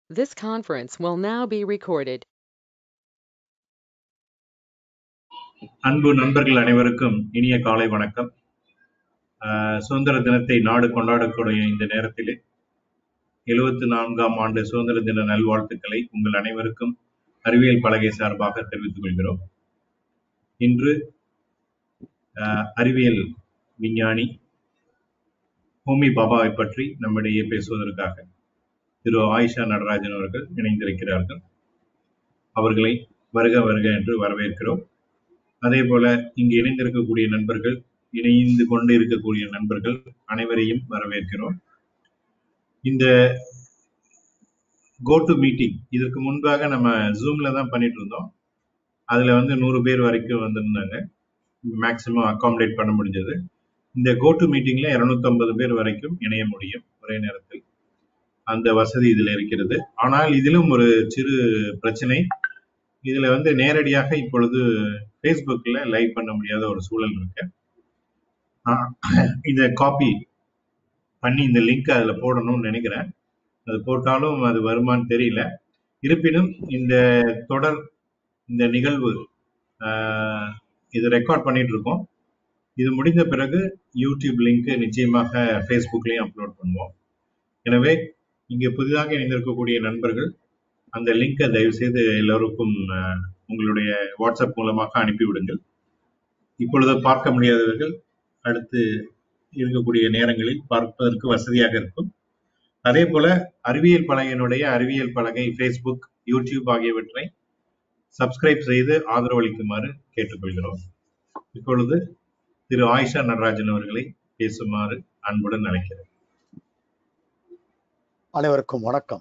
This conference will now be recorded. அன்பு நண்பர்கள் அனைவருக்கும் இனிய காலை வணக்கம் ஆஹ் சுதந்திர தினத்தை நாடு கொண்டாடக்கூடிய இந்த நேரத்திலே எழுபத்தி நான்காம் ஆண்டு சுதந்திர தின நல்வாழ்த்துக்களை உங்கள் அனைவருக்கும் அறிவியல் பலகை சார்பாக தெரிவித்துக் கொள்கிறோம் இன்று ஆஹ் அறிவியல் விஞ்ஞானி ஹோமி பாபாவை பற்றி நம்மிடையே பேசுவதற்காக திரு ஆயிஷா நடராஜன் அவர்கள் இணைந்திருக்கிறார்கள் அவர்களை வருக வருக என்று வரவேற்கிறோம் அதே போல இங்கு இணைந்திருக்கக்கூடிய நண்பர்கள் இணைந்து கொண்டு இருக்கக்கூடிய நண்பர்கள் அனைவரையும் வரவேற்கிறோம் இந்த கோ டு மீட்டிங் இதற்கு முன்பாக நம்ம ஜூம்ல தான் பண்ணிட்டு இருந்தோம் அதுல வந்து நூறு பேர் வரைக்கும் வந்திருந்தாங்க மேக்சிமம் அகாமடேட் பண்ண முடிஞ்சது இந்த கோ டு மீட்டிங்ல 250 பேர் வரைக்கும் இணைய முடியும் ஒரே நேரத்தில் அந்த வசதி இதுல இருக்கிறது ஆனால் இதிலும் ஒரு சிறு பிரச்சனை இதுல வந்து நேரடியாக இப்பொழுது ஃபேஸ்புக்ல லைவ் பண்ண முடியாத ஒரு சூழல் இருக்கு ஆஹ் இத காப்பி பண்ணி இந்த லிங்க் அதுல போடணும்னு நினைக்கிறேன் அது போட்டாலும் அது வருமான்னு தெரியல இருப்பினும் இந்த தொடர் இந்த நிகழ்வு ஆஹ் இது ரெக்கார்ட் பண்ணிட்டு இருக்கோம் இது முடிந்த பிறகு யூடியூப் லிங்க் நிச்சயமாக ஃபேஸ்புக்லயும் அப்லோட் பண்ணுவோம் எனவே இங்கே புதிதாக இணைந்திருக்கக்கூடிய நண்பர்கள் அந்த லிங்கை தயவு செய்து எல்லோருக்கும் ஆஹ், உங்களுடைய வாட்ஸ்அப் மூலமாக அனுப்பிவிடுங்கள் இப்பொழுது பார்க்க முடியாதவர்கள் அடுத்து இருக்கக்கூடிய நேரங்களில் பார்ப்பதற்கு வசதியாக இருக்கும் அதே போல அறிவியல் பலகையினுடைய அறிவியல் பலகை ஃபேஸ்புக் யூடியூப் ஆகியவற்றை சப்ஸ்கிரைப் செய்து ஆதரவளிக்குமாறு கேட்டுக்கொள்கிறோம் இப்பொழுது திரு ஆயிஷா நடராஜன் அவர்களை பேசுமாறு அன்புடன் அழைக்கிறேன் அனைவருக்கும் வணக்கம்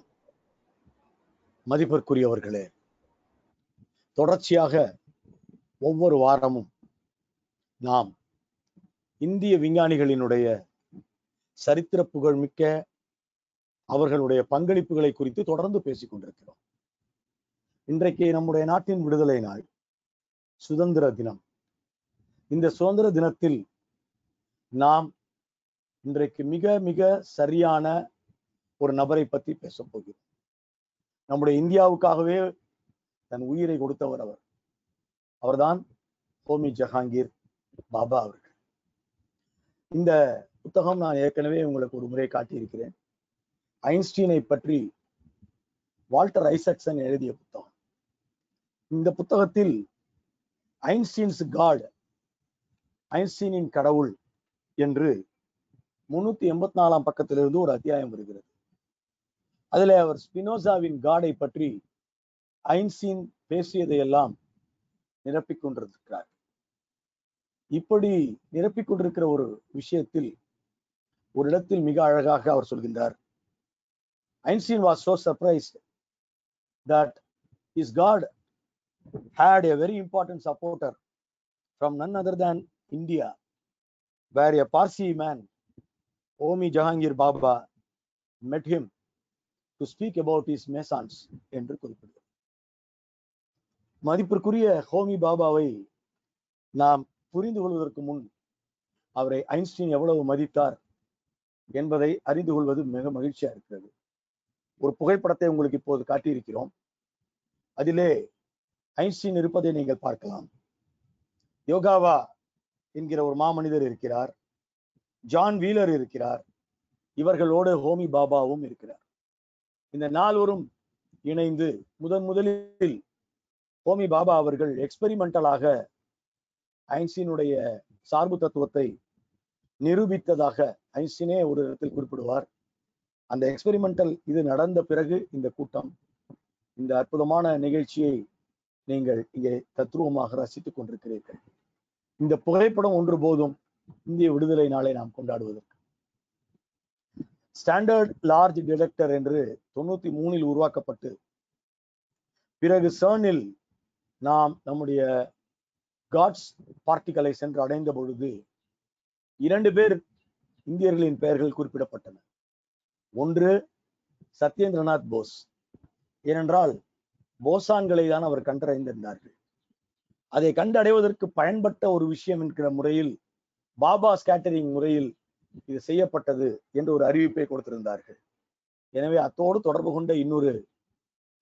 மதிப்பிற்குரியவர்களே தொடர்ச்சியாக ஒவ்வொரு வாரமும் நாம் இந்திய விஞ்ஞானிகளினுடைய சரித்திர புகழ்மிக்க அவர்களுடைய பங்களிப்புகளை குறித்து தொடர்ந்து பேசிக் கொண்டிருக்கிறோம் இன்றைக்கு நம்முடைய நாட்டின் விடுதலை நாள் சுதந்திர தினம் இந்த சுதந்திர தினத்தில் நாம் இன்றைக்கு மிக மிக சரியான ஒரு நபரை பற்றி பேசப் போகிறோம் நம்முடைய இந்தியாவுக்காகவே தன் உயிரை கொடுத்தவர் அவர் அவர்தான் ஹோமி ஜஹாங்கீர் பாபா அவர்கள் இந்த புத்தகம் நான் ஏற்கனவே உங்களுக்கு ஒரு முறை காட்டியிருக்கிறேன் ஐன்ஸ்டீனை பற்றி வால்டர் ஐசக்சன் எழுதிய புத்தகம் இந்த புத்தகத்தில் ஐன்ஸ்டீன்ஸ் காட் ஐன்ஸ்டீனின் கடவுள் என்று முன்னூத்தி எண்பத்தி நாலாம் பக்கத்திலிருந்து ஒரு அத்தியாயம் வருகிறது அதுல அவர் ஸ்பினோசாவின் காடை பற்றி ஐன்ஸ்டீன் பேசியதையெல்லாம் நிரப்பிக் கொண்டிருக்கிறார் இப்படி நிரப்பிக் கொண்டிருக்கிற ஒரு விஷயத்தில் ஒரு இடத்தில் மிக அழகாக அவர் சொல்கின்றார் Einstein was so surprised that his god had a very important supporter from none other than India, where a Parsi man, Omi Jahangir Baba, met him to speak about his mesans என்று குறிப்பிடுகிறார் மதிப்பிற்குரிய ஹோமி பாபாவை நாம் புரிந்து கொள்வதற்கு முன் அவரை Einstein எவ்வளவு மதித்தார் என்பதை அறிந்து கொள்வது மிக மகிழ்ச்சியா இருக்கிறது ஒரு புகைப்படத்தை உங்களுக்கு இப்போது காட்டியிருக்கிறோம் அதிலே ஐன்ஸ்டீன் இருப்பதை நீங்கள் பார்க்கலாம் யோகாவா என்கிற ஒரு மாமனிதர் இருக்கிறார் ஜான் வீலர் இருக்கிறார் இவர்களோடு ஹோமி பாபாவும் இருக்கிறார் இந்த நால்வரும் இணைந்து முதன் முதலில் ஹோமி பாபா அவர்கள் எக்ஸ்பெரிமெண்டலாக ஐன்ஸ்டீனுடைய சார்பு தத்துவத்தை நிரூபித்ததாக ஐன்ஸ்டீனே ஒரு இடத்தில் குறிப்பிடுவார் அந்த எக்ஸ்பெரிமெண்டல் இது நடந்த பிறகு இந்த கூட்டம் இந்த அற்புதமான நிகழ்ச்சியை நீங்கள் இங்கே தத்ரூபமாக ரசித்துக் கொண்டிருக்கிறீர்கள் இந்த புகைப்படம் ஒன்று போதும் இந்திய விடுதலை நாளை நாம் கொண்டாடுவதற்கு ஸ்டாண்டர்ட் லார்ஜ் டிடெக்டர் என்று தொண்ணூத்தி மூணில் உருவாக்கப்பட்டு பிறகு சர்னில் நாம் நம்முடைய காட்ஸ் பார்ட்டிகளை சென்று அடைந்த பொழுது இரண்டு பேர் இந்தியர்களின் பெயர்கள் குறிப்பிடப்பட்டன ஒன்று சத்யேந்திரநாத் போஸ் ஏனென்றால் போசான்களை தான் அவர் கண்டறிந்திருந்தார்கள் அதை கண்டடைவதற்கு பயன்பட்ட ஒரு விஷயம் என்கிற முறையில் பாபா ஸ்கேட்டரிங் முறையில் இது செய்யப்பட்டது என்று ஒரு அறிவிப்பை கொடுத்திருந்தார்கள் எனவே அத்தோடு தொடர்பு கொண்ட இன்னொரு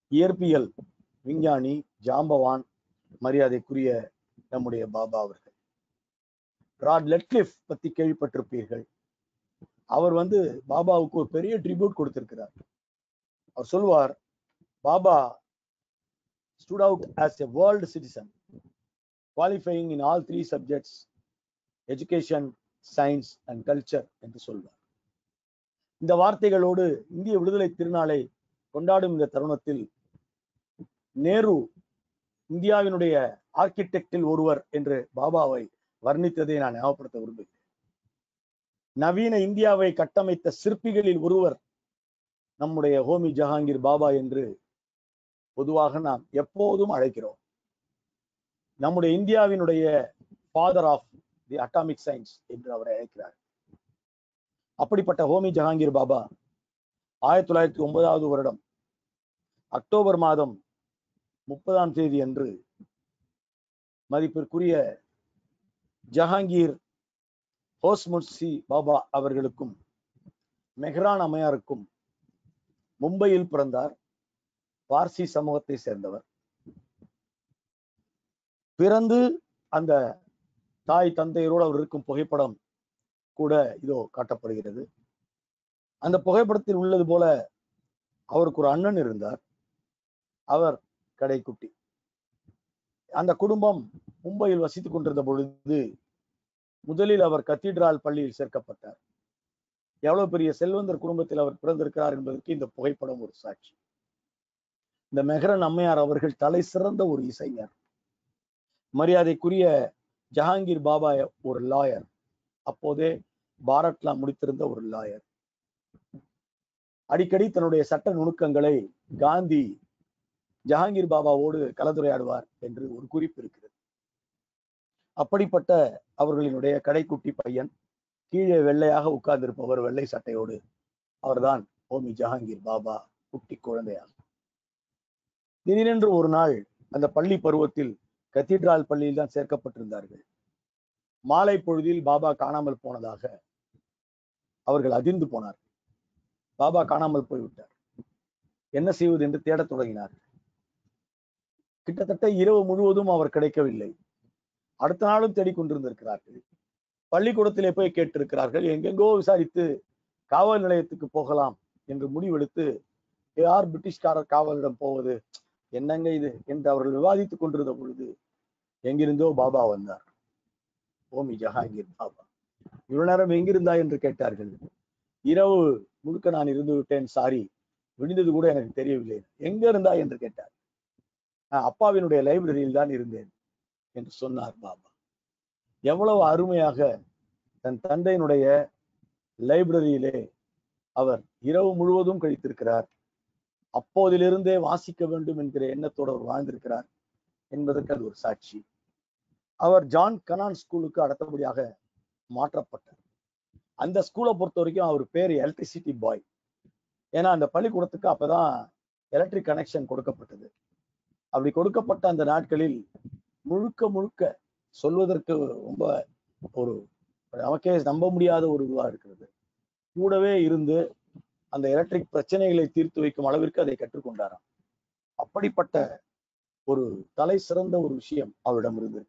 இயற்பியல் விஞ்ஞானி ஜாம்பவான் மரியாதைக்குரிய நம்முடைய பாபா அவர்கள் ராட் லெட்லிஃப் பத்தி கேள்விப்பட்டிருப்பீர்கள் அவர் வந்து பாபாவுக்கு ஒரு பெரிய ட்ரிபியூட் கொடுத்திருக்கிறார் அவர் சொல்வார் Baba stood out as a world citizen qualifying in all three subjects education science and culture என்று சொல்வார் இந்த வார்த்தைகளோடு இந்திய விடுதலை திருநாளை கொண்டாடும் இந்த தருணத்தில் நேரு இந்தியாவினுடைய ஆர்கிடெக்டில் ஒருவர் என்று பாபாவை வர்ணித்ததை நான் ஞாபகப்படுத்த விரும்புகிறேன் நவீன இந்தியாவை கட்டமைத்த சிற்பிகளில் ஒருவர் நம்முடைய ஹோமி ஜஹாங்கீர் பாபா என்று பொதுவாக நாம் எப்போதும் அழைக்கிறோம் நம்முடைய இந்தியாவினுடைய father of the atomic science என்று அவரை அழைக்கிறார் அப்படிப்பட்ட ஹோமி ஜஹாங்கீர் பாபா ஆயிரத்தி தொள்ளாயிரத்தி ஒன்பதாவது வருடம் அக்டோபர் மாதம் முப்பதாம் தேதி அன்று மதிப்பிற்குரிய ஜஹாங்கீர் ஹோஸ்முட்சி பாபா அவர்களுக்கும் மெஹ்ரான் அம்மையாருக்கும் மும்பையில் பிறந்தார் பார்சி சமூகத்தை சேர்ந்தவர் பிறந்து அந்த தாய் தந்தையரோடு அவர் இருக்கும் புகைப்படம் கூட இதோ காட்டப்படுகிறது அந்த புகைப்படத்தில் உள்ளது போல அவருக்கு ஒரு அண்ணன் இருந்தார் அவர் கடைக்குட்டி அந்த குடும்பம் மும்பையில் வசித்துக் கொண்டிருந்த பொழுது முதலில் அவர் கத்தீட்ரால் பள்ளியில் சேர்க்கப்பட்டார் எவ்வளவு பெரிய செல்வந்தர் குடும்பத்தில் அவர் பிறந்திருக்கிறார் என்பதற்கு இந்த புகைப்படம் ஒரு சாட்சி இந்த மெஹரன் அம்மையார் அவர்கள் தலை சிறந்த ஒரு இசைஞர் மரியாதைக்குரிய ஜஹாங்கீர் பாபா ஒரு லாயர் அப்போதே பாரத்லா முடித்திருந்த ஒரு லாயர் அடிக்கடி தன்னுடைய சட்ட நுணுக்கங்களை காந்தி ஜஹாங்கீர் பாபாவோடு கலந்துரையாடுவார் என்று ஒரு குறிப்பு இருக்கிறது அப்படிப்பட்ட அவர்களினுடைய கடைக்குட்டி பையன் கீழே வெள்ளையாக உட்கார்ந்திருப்பவர் வெள்ளை சட்டையோடு அவர்தான் ஹோமி ஜஹாங்கீர் பாபா குட்டி குழந்தையாக திடீரென்று ஒரு நாள் அந்த பள்ளி பருவத்தில் கத்தீட்ரால் பள்ளியில் தான் சேர்க்கப்பட்டிருந்தார்கள் மாலை பொழுதில் பாபா காணாமல் போனதாக அவர்கள் அதிர்ந்து போனார் பாபா காணாமல் போய்விட்டார் என்ன செய்வது என்று தேடத் தொடங்கினார்கள் கிட்டத்தட்ட இரவு முழுவதும் அவர் கிடைக்கவில்லை அடுத்த நாளும் தேடிக்கொண்டிருந்திருக்கிறார்கள் பள்ளிக்கூடத்திலே போய் கேட்டிருக்கிறார்கள் எங்கெங்கோ விசாரித்து காவல் நிலையத்துக்கு போகலாம் என்று முடிவெடுத்து யார் பிரிட்டிஷ்காரர் காவலிடம் போவது என்னங்க இது என்று அவர்கள் விவாதித்துக் கொண்டிருந்த பொழுது எங்கிருந்தோ பாபா வந்தார் ஓமி ஜஹாங்கீர் பாபா இவ்வளவு நேரம் எங்கிருந்தா என்று கேட்டார்கள் இரவு முழுக்க நான் இருந்து விட்டேன் சாரி விடிந்தது கூட எனக்கு தெரியவில்லை எங்க இருந்தா என்று கேட்டார் நான் அப்பாவினுடைய லைப்ரரியில் தான் இருந்தேன் என்று சொன்னார் பாபா எவ்வளவு அருமையாக தன் தந்தையினுடைய லைப்ரரியிலே அவர் இரவு முழுவதும் கழித்திருக்கிறார் அப்போதிலிருந்தே வாசிக்க வேண்டும் என்கிற எண்ணத்தோடு அவர் வாழ்ந்திருக்கிறார் என்பதற்கு அது ஒரு சாட்சி அவர் ஜான் கனான் ஸ்கூலுக்கு அடுத்தபடியாக மாற்றப்பட்டார் அந்த ஸ்கூலை பொறுத்த வரைக்கும் அவர் பேர் எலக்ட்ரிசிட்டி பாய் ஏன்னா அந்த பள்ளிக்கூடத்துக்கு அப்பதான் எலக்ட்ரிக் கனெக்ஷன் கொடுக்கப்பட்டது அப்படி கொடுக்கப்பட்ட அந்த நாட்களில் முழுக்க முழுக்க சொல்வதற்கு ரொம்ப ஒரு நமக்கே நம்ப முடியாத ஒரு இதுவா இருக்கிறது கூடவே இருந்து அந்த எலக்ட்ரிக் பிரச்சனைகளை தீர்த்து வைக்கும் அளவிற்கு அதை கற்றுக்கொண்டாராம் அப்படிப்பட்ட ஒரு தலை சிறந்த ஒரு விஷயம் அவரிடம் இருந்திருக்கு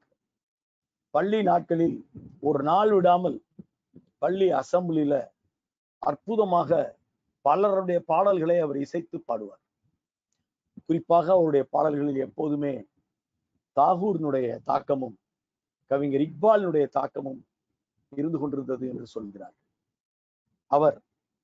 பள்ளி நாட்களில் ஒரு நாள் விடாமல் பள்ளி அசம்பிளில அற்புதமாக பலருடைய பாடல்களை அவர் இசைத்து பாடுவார் குறிப்பாக அவருடைய பாடல்களில் எப்போதுமே தாகூரினுடைய தாக்கமும் கவிஞர் இக்பாலினுடைய தாக்கமும் இருந்து கொண்டிருந்தது என்று சொல்கிறார் அவர்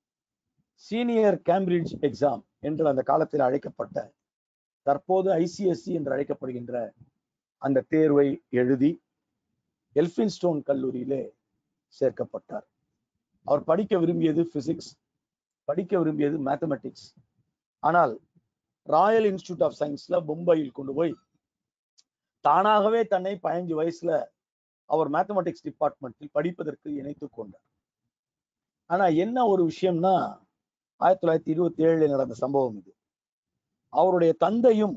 சீனியர் கேம்பிரிட்ஜ் எக்ஸாம் என்று அந்த காலத்தில் அழைக்கப்பட்ட தற்போது ஐசிஎஸ்சி என்று அழைக்கப்படுகின்ற அந்த தேர்வை எழுதி எல்பின்ஸ்டோன் கல்லூரியிலே சேர்க்கப்பட்டார் அவர் படிக்க விரும்பியது பிசிக்ஸ் படிக்க விரும்பியது மேத்தமெட்டிக்ஸ் ஆனால் ராயல் இன்ஸ்டிடியூட் ஆஃப் சயின்ஸ்ல மும்பையில் கொண்டு போய் தானாகவே தன்னை பதினஞ்சு வயசுல அவர் மேத்தமெட்டிக்ஸ் டிபார்ட்மெண்ட்டில் படிப்பதற்கு இணைத்துக் கொண்டார் ஆனா என்ன ஒரு விஷயம்னா ஆயிரத்தி தொள்ளாயிரத்தி இருபத்தி ஏழுல நடந்த சம்பவம் இது அவருடைய தந்தையும்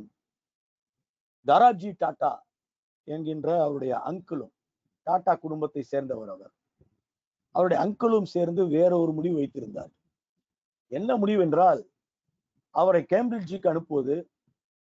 தராஜி டாடா என்கின்ற அவருடைய அங்கிளும் டாடா குடும்பத்தை சேர்ந்தவர் அவர் அவருடைய அங்கிளும் சேர்ந்து வேற ஒரு முடிவு வைத்திருந்தார் என்ன முடிவு என்றால் அவரை கேம்பிரிட்ஜுக்கு அனுப்புவது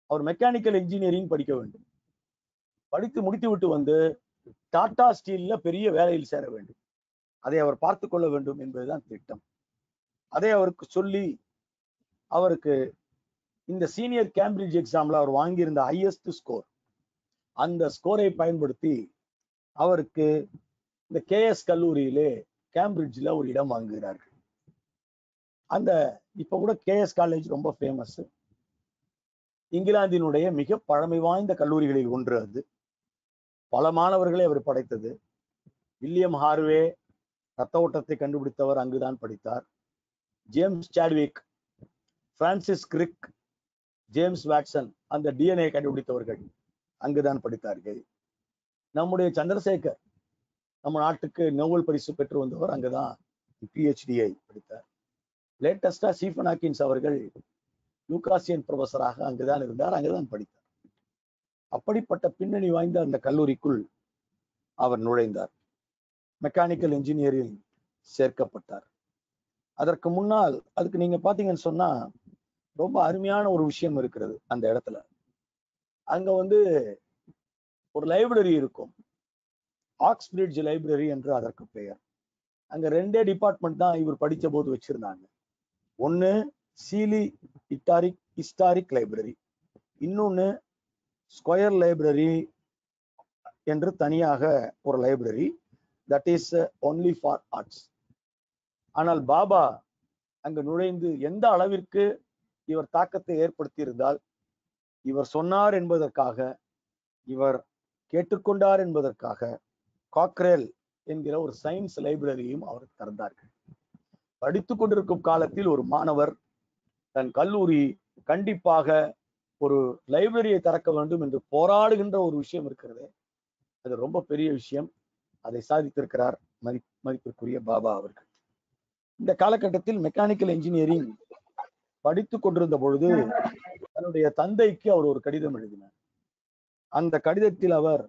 அவர் மெக்கானிக்கல் இன்ஜினியரிங் படிக்க வேண்டும் படித்து முடித்து விட்டு வந்து டாடா ஸ்டீல்ல பெரிய வேலையில் சேர வேண்டும் அதை அவர் பார்த்து கொள்ள வேண்டும் என்பதுதான் திட்டம் அதை அவருக்கு சொல்லி அவருக்கு இந்த சீனியர் கேம்பிரிட்ஜ் எக்ஸாம்ல அவர் வாங்கியிருந்த ஹையஸ்ட் ஸ்கோர் அந்த ஸ்கோரை பயன்படுத்தி அவருக்கு இந்த கேஎஸ் கல்லூரியிலே கேம்பிரிட்ஜ்ல ஒரு இடம் வாங்குகிறார்கள் அந்த இப்ப கூட கேஎஸ் காலேஜ் ரொம்ப ஃபேமஸ் இங்கிலாந்தினுடைய மிக பழமை வாய்ந்த கல்லூரிகளில் ஒன்று அது பல மாணவர்களை அவர் படைத்தது வில்லியம் ஹார்வே ரத்த ஓட்டத்தை கண்டுபிடித்தவர் அங்குதான் படித்தார் James Chadwick Francis Crick James Watson அந்த டிஎன்ஏ கண்டுபிடித்தவர்கள் அங்குதான் படித்தார்கள் நம்முடைய சந்திரசேகர் நம்ம நாட்டுக்கு நோபல் பரிசு பெற்று வந்தவர் அங்குதான் பிஹெச்டியை படித்தார் லேட்டஸ்டா ஸ்டீஃபன் ஹாக்கின்ஸ் அவர்கள் லூகாசியன் ப்ரொஃபஸராக அங்குதான் இருந்தார் அங்குதான் படித்தார் அப்படிப்பட்ட பின்னணி வாய்ந்த அந்த கல்லூரிக்குள் அவர் நுழைந்தார் மெக்கானிக்கல் இன்ஜினியரில் சேர்க்கப்பட்டார் அதற்கு முன்னால் அதுக்கு நீங்க பாத்தீங்கன்னு சொன்னா ரொம்ப அருமையான ஒரு விஷயம் இருக்கிறது அந்த இடத்துல அங்க வந்து ஒரு லைப்ரரி இருக்கும் ஆக்ஸ்பிரிட்ஜ் லைப்ரரி என்று அதற்கு பெயர் அங்க ரெண்டே டிபார்ட்மெண்ட் தான் இவர் படிச்ச போது வச்சிருந்தாங்க ஒன்னு சீலி இட்டாரிக் ஹிஸ்டாரிக் லைப்ரரி இன்னொன்னு ஸ்கொயர் லைப்ரரி என்று தனியாக ஒரு library that is only for arts ஆனால் பாபா அங்கு நுழைந்து எந்த அளவிற்கு இவர் தாக்கத்தை ஏற்படுத்தி இருந்தால் இவர் சொன்னார் என்பதற்காக இவர் கேட்டுக்கொண்டார் என்பதற்காக காக்ரேல் என்கிற ஒரு சயின்ஸ் லைப்ரரியும் அவர் திறந்தார்கள் படித்துக் கொண்டிருக்கும் காலத்தில் ஒரு மாணவர் தன் கல்லூரி கண்டிப்பாக ஒரு லைப்ரரியை திறக்க வேண்டும் என்று போராடுகின்ற ஒரு விஷயம் இருக்கிறது அது ரொம்ப பெரிய விஷயம் அதை சாதித்திருக்கிறார் மதி மதிப்பிற்குரிய பாபா அவர்கள் இந்த காலகட்டத்தில் மெக்கானிக்கல் இன்ஜினியரிங் படித்துக் கொண்டிருந்த பொழுது தன்னுடைய தந்தைக்கு அவர் ஒரு கடிதம் எழுதினார் அந்த கடிதத்தில் அவர்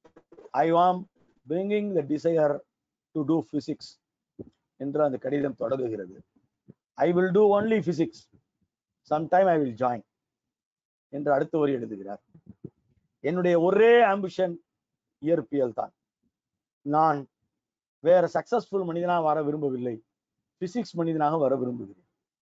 I am bringing the desire to do physics என்று அந்த கடிதம் தொடங்குகிறது I will do only physics sometime I will join என்று அடுத்த வரி எழுதுகிறார் என்னுடைய ஒரே ஆம்பிஷன் இயற்பியல் தான் நான் வேற சக்சஸ்ஃபுல் மனிதனாக வர விரும்பவில்லை பிசிக்ஸ் மனிதனாக வர விரும்புகிறேன்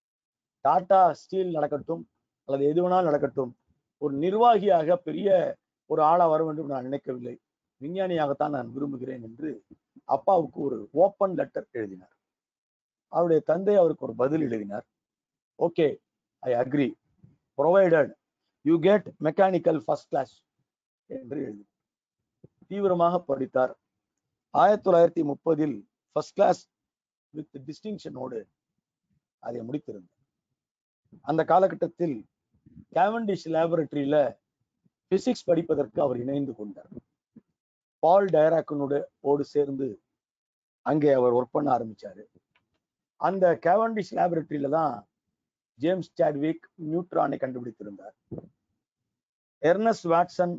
டாடா ஸ்டீல் நடக்கட்டும் அல்லது எது வேணாலும் நடக்கட்டும் ஒரு நிர்வாகியாக பெரிய ஒரு ஆளா வர வேண்டும் நான் நினைக்கவில்லை விஞ்ஞானியாகத்தான் நான் விரும்புகிறேன் என்று அப்பாவுக்கு ஒரு ஓப்பன் லெட்டர் எழுதினார் அவருடைய தந்தை அவருக்கு ஒரு பதில் எழுதினார் okay I agree provided you get mechanical first class என்று எழுதி தீவிரமாக படித்தார் ஆயிரத்தி தொள்ளாயிரத்தி முப்பதில் ஃபர்ஸ்ட் கிளாஸ் வித் டிஸ்டிங்ஷனோடு அதை முடித்திருந்தார் அந்த காலகட்டத்தில் கேவண்டிஷ் லேபரட்டரியில பிசிக்ஸ் படிப்பதற்கு அவர் இணைந்து கொண்டார் பால் டைராக்கனோட ஓடு சேர்ந்து அங்கே அவர் ஒர்க் பண்ண ஆரம்பிச்சாரு அந்த கேவண்டிஷ் லேபரட்டரியில தான் ஜேம்ஸ் சாட்விக் நியூட்ரானை கண்டுபிடித்திருந்தார் எர்னஸ் வாட்சன்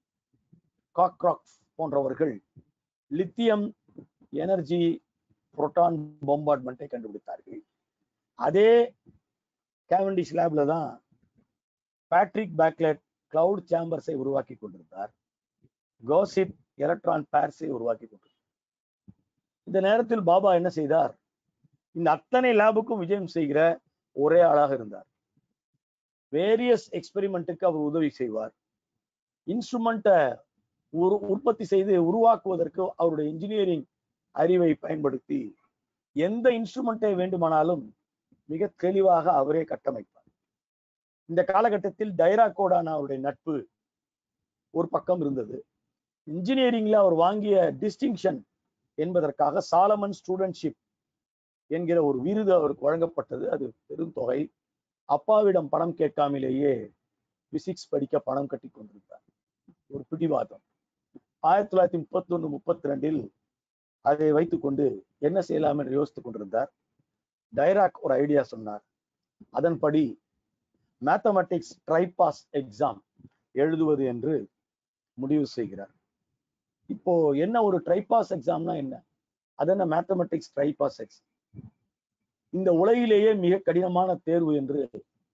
காக்ராக் போன்றவர்கள் லித்தியம் எனர்ஜி புரோட்டான் பொம்பார்ட்மெண்ட்டை கண்டுபிடித்தார்கள் அதே கேவண்டிஷ் லேப்ல தான் பேட்ரிக் பேக்லெட் கிளவுட் சேம்பர்ஸை உருவாக்கி கொண்டிருந்தார் கோசிப் எலக்ட்ரான் பேர்ஸை உருவாக்கி கொண்டிருந்தார் இந்த நேரத்தில் பாபா என்ன செய்தார் இந்த அத்தனை லேபுக்கும் விஜயம் செய்கிற ஒரே ஆளாக இருந்தார் வேரியஸ் எக்ஸ்பெரிமெண்ட்டுக்கு அவர் உதவி செய்வார் இன்ஸ்ட்ருமெண்ட்டை உரு உற்பத்தி செய்து உருவாக்குவதற்கு அவருடைய இன்ஜினியரிங் அறிவை பயன்படுத்தி எந்த இன்ஸ்ட்ருமெண்ட்டை வேண்டுமானாலும் மிக தெளிவாக அவரே கட்டமைப்பார் இந்த காலகட்டத்தில் டைராக்கோடான அவருடைய நட்பு ஒரு பக்கம் இருந்தது இன்ஜினியரிங்ல அவர் வாங்கிய டிஸ்டிங்ஷன் என்பதற்காக சாலமன் ஸ்டூடெண்ட்ஷிப் என்கிற ஒரு விருது அவருக்கு வழங்கப்பட்டது அது பெரும் தொகை அப்பாவிடம் பணம் கேட்காமலேயே பிசிக்ஸ் படிக்க பணம் கட்டி கொண்டிருந்தார் ஒரு பிடிவாதம் ஆயிரத்தி தொள்ளாயிரத்தி முப்பத்தி ஒன்று முப்பத்தி ரெண்டில் அதை வைத்துக்கொண்டு என்ன செய்யலாம் என்று யோசித்துக் கொண்டிருந்தார் டைராக் ஒரு ஐடியா சொன்னார் அதன்படி மேத்தமெட்டிக்ஸ் ட்ரைபாஸ் எக்ஸாம் எழுதுவது என்று முடிவு செய்கிறார் இப்போ என்ன ஒரு ட்ரைபாஸ் எக்ஸாம்னா என்ன அது என்ன மேத்தமெட்டிக்ஸ் ட்ரைபாஸ் எக்ஸாம் இந்த உலகிலேயே மிக கடினமான தேர்வு என்று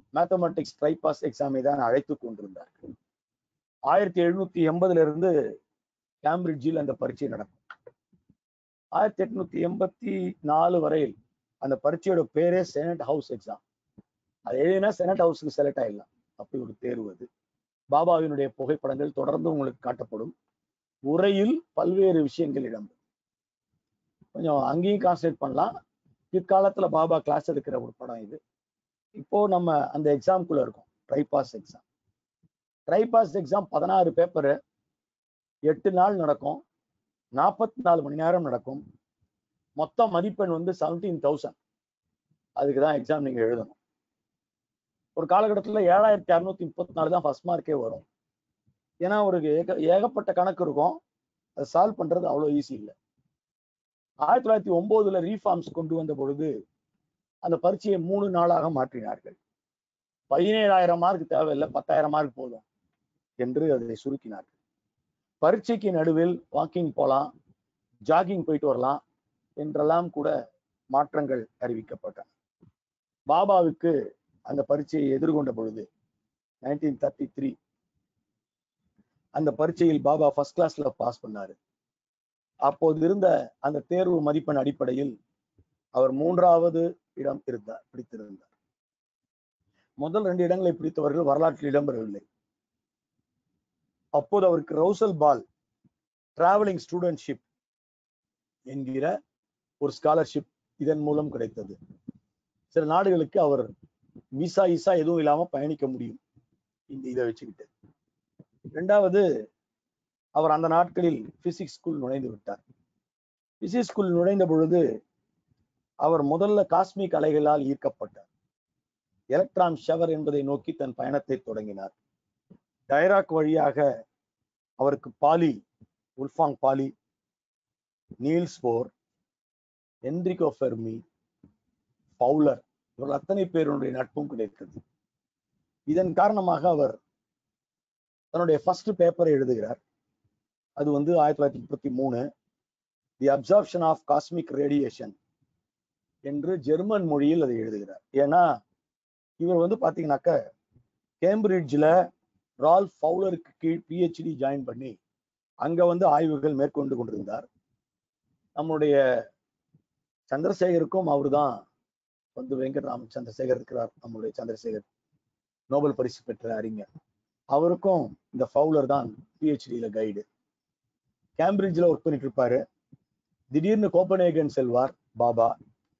மேத்தமெட்டிக்ஸ் ட்ரைபாஸ் எக்ஸாமை தான் அழைத்து கொண்டிருந்தார்கள் ஆயிரத்தி எழுநூத்தி எண்பதுல இருந்து கேம்பிரிட்ஜில் அந்த பரீட்சை நடக்கும் ஆயிரத்தி எட்நூத்தி எண்பத்தி நாலு வரையில் அந்த பரீட்சையோட பேரே செனட் ஹவுஸ் எக்ஸாம் அது எழுதினா செனட் ஹவுஸ்க்கு செலக்ட் ஆயிடலாம் அப்படி ஒரு தேர்வு அது பாபாவினுடைய புகைப்படங்கள் தொடர்ந்து உங்களுக்கு காட்டப்படும் உரையில் பல்வேறு விஷயங்கள் இடம்பெறும் கொஞ்சம் அங்கேயும் கான்சன்ட்ரேட் பண்ணலாம் பிற்காலத்துல பாபா கிளாஸ் எடுக்கிற ஒரு படம் இது இப்போ நம்ம அந்த எக்ஸாம்குள்ள இருக்கோம் ட்ரைபாஸ் எக்ஸாம் ட்ரைபாஸ் எக்ஸாம் பதினாறு பேப்பரு எட்டு நாள் நடக்கும் நாற்பத்தி நாலு மணி நேரம் நடக்கும் மொத்த மதிப்பெண் வந்து செவன்டீன் தௌசண்ட் அதுக்கு தான் எக்ஸாம் நீங்க எழுதணும் ஒரு காலகட்டத்தில் ஏழாயிரத்தி அறுநூத்தி முப்பத்தி நாலு தான் ஃபர்ஸ்ட் மார்க்கே வரும் ஏன்னா ஒரு ஏக ஏகப்பட்ட கணக்கு இருக்கும் அதை சால்வ் பண்றது அவ்வளோ ஈஸி இல்லை ஆயிரத்தி தொள்ளாயிரத்தி ஒன்பதுல ரீஃபார்ம்ஸ் கொண்டு வந்த பொழுது அந்த பரீட்சையை மூணு நாளாக மாற்றினார்கள் பதினேழாயிரம் மார்க் தேவையில்லை பத்தாயிரம் மார்க் போதும் என்று அதை சுருக்கினார்கள் பரீட்சைக்கு நடுவில் வாக்கிங் போகலாம் ஜாகிங் போயிட்டு வரலாம் என்றெல்லாம் கூட மாற்றங்கள் அறிவிக்கப்பட்டன பாபாவுக்கு அந்த பரீட்சையை எதிர்கொண்ட பொழுது நைன்டீன் தேர்ட்டி த்ரீ அந்த பரீட்சையில் பாபா ஃபர்ஸ்ட் கிளாஸ்ல பாஸ் பண்ணாரு அப்போது இருந்த அந்த தேர்வு மதிப்பெண் அடிப்படையில் அவர் மூன்றாவது இடம் இருந்தார் பிடித்திருந்தார் முதல் ரெண்டு இடங்களை பிடித்தவர்கள் வரலாற்றில் இடம்பெறவில்லை அப்போது அவருக்கு ரவுசல் பால் டிராவலிங் ஸ்டூடெண்ட்ஷிப் என்கிற ஒரு ஸ்காலர்ஷிப் இதன் மூலம் கிடைத்தது சில நாடுகளுக்கு அவர் விசா இசா எதுவும் இல்லாம பயணிக்க முடியும் இந்த இதை வச்சுக்கிட்டு ரெண்டாவது அவர் அந்த நாட்களில் பிசிக்ஸ் ஸ்கூல் நுழைந்து விட்டார் பிசிக்ஸ் ஸ்கூல் நுழைந்த பொழுது அவர் முதல்ல காஸ்மிக் அலைகளால் ஈர்க்கப்பட்டார் எலக்ட்ரான் ஷவர் என்பதை நோக்கி தன் பயணத்தை தொடங்கினார் டைராக் வழியாக அவருக்கு Pauli Wolfgang Pauli Niels Bohr Enrico Fermi Fowler இவர்கள் அத்தனை பேருடைய நட்பும் கிடைத்தது இதன் காரணமாக அவர் தன்னுடைய ஃபர்ஸ்ட் பேப்பரை எழுதுகிறார் அது வந்து ஆயிரத்தி தொள்ளாயிரத்தி முப்பத்தி மூணு the absorption of cosmic radiation என்று ஜெர்மன் மொழியில் அதை எழுதுகிறார் ஏன்னா இவர் வந்து பாத்தீங்கன்னாக்க கேம்பிரிட்ஜில் ரால் ஃபவுலருக்கு கீழ் பிஹெச்டி ஜாயின் பண்ணி அங்க வந்து ஆய்வுகள் மேற்கொண்டு கொண்டிருந்தார் நம்முடைய சந்திரசேகருக்கும் அவர்தான் வந்து வெங்கட்ராம் சந்திரசேகர் இருக்கிறார் நம்முடைய சந்திரசேகர் நோபல் பரிசு பெற்ற அறிஞர் அவருக்கும் இந்த ஃபவுலர் தான் பிஹெச்டியில கைடு கேம்பிரிட்ஜில் ஒர்க் பண்ணிட்டு இருப்பாரு திடீர்னு கோப்பனேகன் செல்வார் பாபா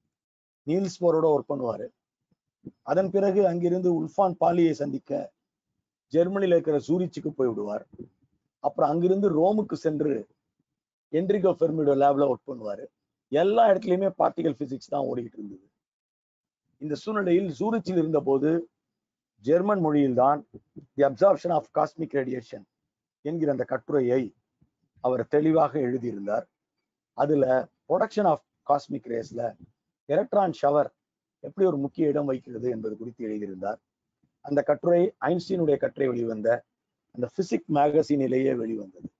நீல்ஸ் போரோட ஒர்க் பண்ணுவாரு அதன் பிறகு அங்கிருந்து உல்ஃபான் பாலியை சந்திக்க ஜெர்மனியில் இருக்கிற சூரிச்சுக்கு போய் விடுவார் அப்புறம் அங்கிருந்து ரோமுக்கு சென்று என்ரிகோ ஃபெர்மிடோ லேப்ல ஒர்க் பண்ணுவாரு எல்லா இடத்துலயுமே பார்ட்டிகல் பிசிக்ஸ் தான் ஓடிக்கிட்டு இருந்தது இந்த சூழ்நிலையில் சூரிச்சில் இருந்த போது ஜெர்மன் மொழியில்தான் the absorption of cosmic radiation என்கிற அந்த கட்டுரையை அவர் தெளிவாக எழுதியிருந்தார் அதுல ப்ரொடக்ஷன் ஆஃப் காஸ்மிக் ரேஸ்ல எலக்ட்ரான் ஷவர் எப்படி ஒரு முக்கிய இடம் வகிக்கிறது என்பது குறித்து எழுதியிருந்தார் அந்த கட்டுரை ஐன்ஸ்டீனுடைய கட்டுரை வெளிவந்த அந்த பிசிக் மேகசினிலேயே வெளிவந்தது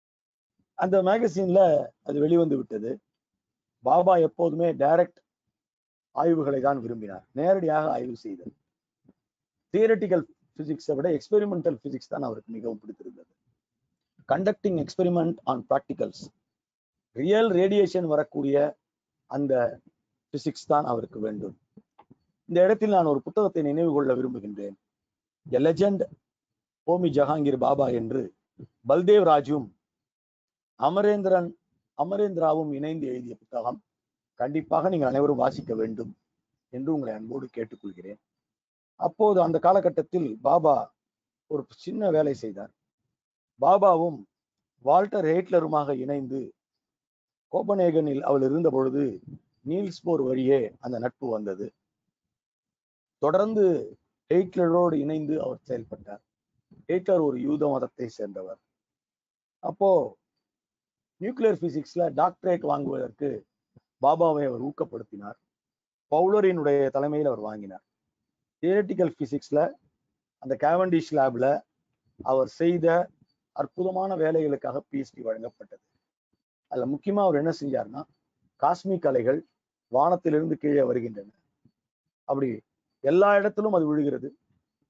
அந்த மேகசின்ல அது வெளிவந்து விட்டது பாபா எப்போதுமே டைரக்ட் ஆய்வுகளை தான் விரும்பினார் நேரடியாக ஆய்வு செய்தது தியரட்டிக்கல் பிசிக்ஸை விட எக்ஸ்பெரிமெண்டல் பிசிக்ஸ் தான் அவருக்கு மிகவும் பிடித்திருந்தது conducting experiment on practicals real radiation வரக்கூடிய அந்த பிசிக்ஸ் தான் அவருக்கு வேண்டும் இந்த இடத்தில் நான் ஒரு புத்தகத்தை நினைவு கொள்ள விரும்புகின்றேன் எ லெஜெண்ட் ஹோமி ஜஹாங்கீர் பாபா என்று பல்தேவ் ராஜும் அமரேந்திரன் அமரேந்திராவும் இணைந்து எழுதிய புத்தகம் கண்டிப்பாக நீங்கள் அனைவரும் வாசிக்க வேண்டும் என்று உங்களை அன்போடு கேட்டுக்கொள்கிறேன் அப்போது அந்த காலகட்டத்தில் பாபா ஒரு சின்ன வேலை செய்தார் பாபாவும் வால்டர் ஹெய்ட்லருமாக இணைந்து கோபனேகனில் அவள் இருந்த பொழுது நீல்ஸ்போர் வழியே அந்த நட்பு வந்தது தொடர்ந்து ஹெய்ட்லரோடு இணைந்து அவர் செயல்பட்டார் ஹெய்ட்லர் ஒரு யூத மதத்தை சேர்ந்தவர் அப்போ நியூக்ளியர் பிசிக்ஸ்ல டாக்டரேட் வாங்குவதற்கு பாபாவை அவர் ஊக்கப்படுத்தினார் பவுலரினுடைய தலைமையில் அவர் வாங்கினார் தியரட்டிக்கல் பிசிக்ஸ்ல அந்த கேவண்டிஷ் லேப்ல அவர் செய்த அற்புதமான வேலைகளுக்காக பிஎச்டி வழங்கப்பட்டது அதுல முக்கியமா அவர் என்ன செஞ்சார்னா காஸ்மிக் அலைகள் வானத்திலிருந்து கீழே வருகின்றன அப்படி எல்லா இடத்திலும் அது விழுகிறது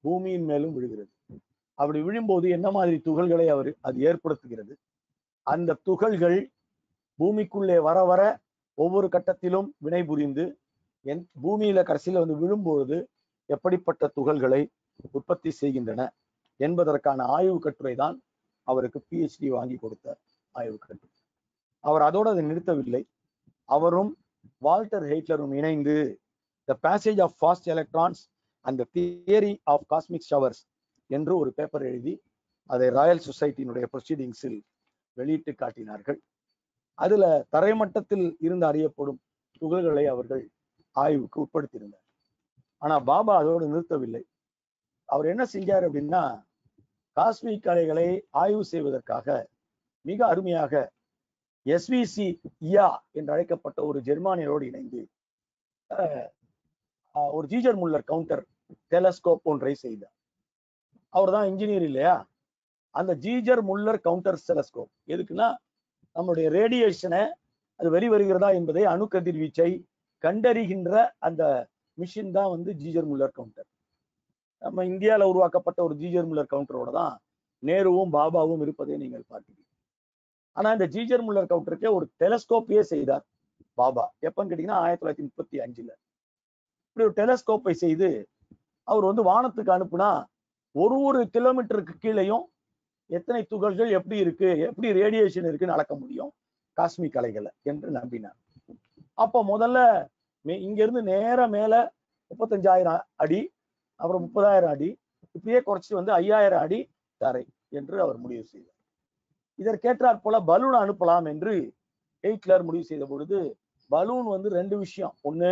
பூமியின் மேலும் விழுகிறது அப்படி விழும்போது என்ன மாதிரி துகள்களை அவர் அது ஏற்படுத்துகிறது அந்த துகள்கள் பூமிக்குள்ளே வர வர ஒவ்வொரு கட்டத்திலும் வினை புரிந்து என் பூமியில கடைசியில வந்து விழும்பொழுது எப்படிப்பட்ட துகள்களை உற்பத்தி செய்கின்றன என்பதற்கான ஆய்வு கட்டுரை தான் அவருக்கு பிஹெச்டி வாங்கி கொடுத்த ஆய்வு கட்டுரை அவர் அதோடு அதை நிறுத்தவில்லை அவரும் வால்டர் ஹெய்ட்லரும் இணைந்து the passage of fast electrons and theory of cosmic showers என்று ஒரு பேப்பர் எழுதி அதை ராயல் சொசைட்டியினுடைய ப்ரொசீடிங்ஸில் வெளியிட்டு காட்டினார்கள் அதுல தரைமட்டத்தில் இருந்து அறியப்படும் துகள்களை அவர்கள் ஆய்வுக்கு உட்படுத்தியிருந்தார் ஆனா பாபா அதோடு நிறுத்தவில்லை அவர் என்ன செஞ்சார் அப்படின்னா காஸ்மிக் அலைகளை ஆய்வு செய்வதற்காக மிக அருமையாக எஸ்விசி இயா என்று அழைக்கப்பட்ட ஒரு ஜெர்மானியரோடு இணைந்து அஹ், அஹ், ஒரு ஜீஜர் முல்லர் கவுண்டர் டெலஸ்கோப் ஒன்றை செய்தார் அவர் தான் இன்ஜினியர் இல்லையா அந்த ஜீஜர் முல்லர் கவுண்டர் டெலஸ்கோப் எதுக்குன்னா நம்மளுடைய ரேடியேஷனை அது வெளி வருகிறதா என்பதை அணு கதிர்வீச்சை கண்டறிகின்ற அந்த மிஷின் தான் வந்து ஜீஜர் முல்லர் கவுண்டர் நம்ம இந்தியாவில் உருவாக்கப்பட்ட ஒரு ஜீஜர் முல்லர் கவுண்டரோட தான் நேருவும் பாபாவும் இருப்பதை நீங்கள் பார்க்கிறீங்க ஆனா இந்த ஜீஜர் முல்லர் கவுண்டருக்கே ஒரு டெலஸ்கோப்பையே செய்தார் பாபா எப்பன்னு கேட்டீங்கன்னா ஆயிரத்தி தொள்ளாயிரத்தி முப்பத்தி அஞ்சுல இப்படி ஒரு டெலஸ்கோப்பை செய்து அவர் வந்து வானத்துக்கு அனுப்புனா ஒரு ஒரு கிலோமீட்டருக்கு கீழேயும் எத்தனை துகள்கள் எப்படி இருக்கு எப்படி ரேடியேஷன் இருக்குன்னு அளக்க முடியும் காஸ்மிக் அலைகளை என்று நம்பினார் அப்போ முதல்ல மே- இங்க இருந்து நேரா மேல முப்பத்தஞ்சாயிரம் அடி அப்புறம் முப்பதாயிரம் அடி இப்படியே குறைச்சி வந்து ஐயாயிரம் அடி தரை என்று அவர் முடிவு செய்தார் இதற்கேற்றாற் போல பலூன் அனுப்பலாம் என்று ஹெய்ட்லர் முடிவு செய்த பொழுது பலூன் வந்து ரெண்டு விஷயம் ஒண்ணு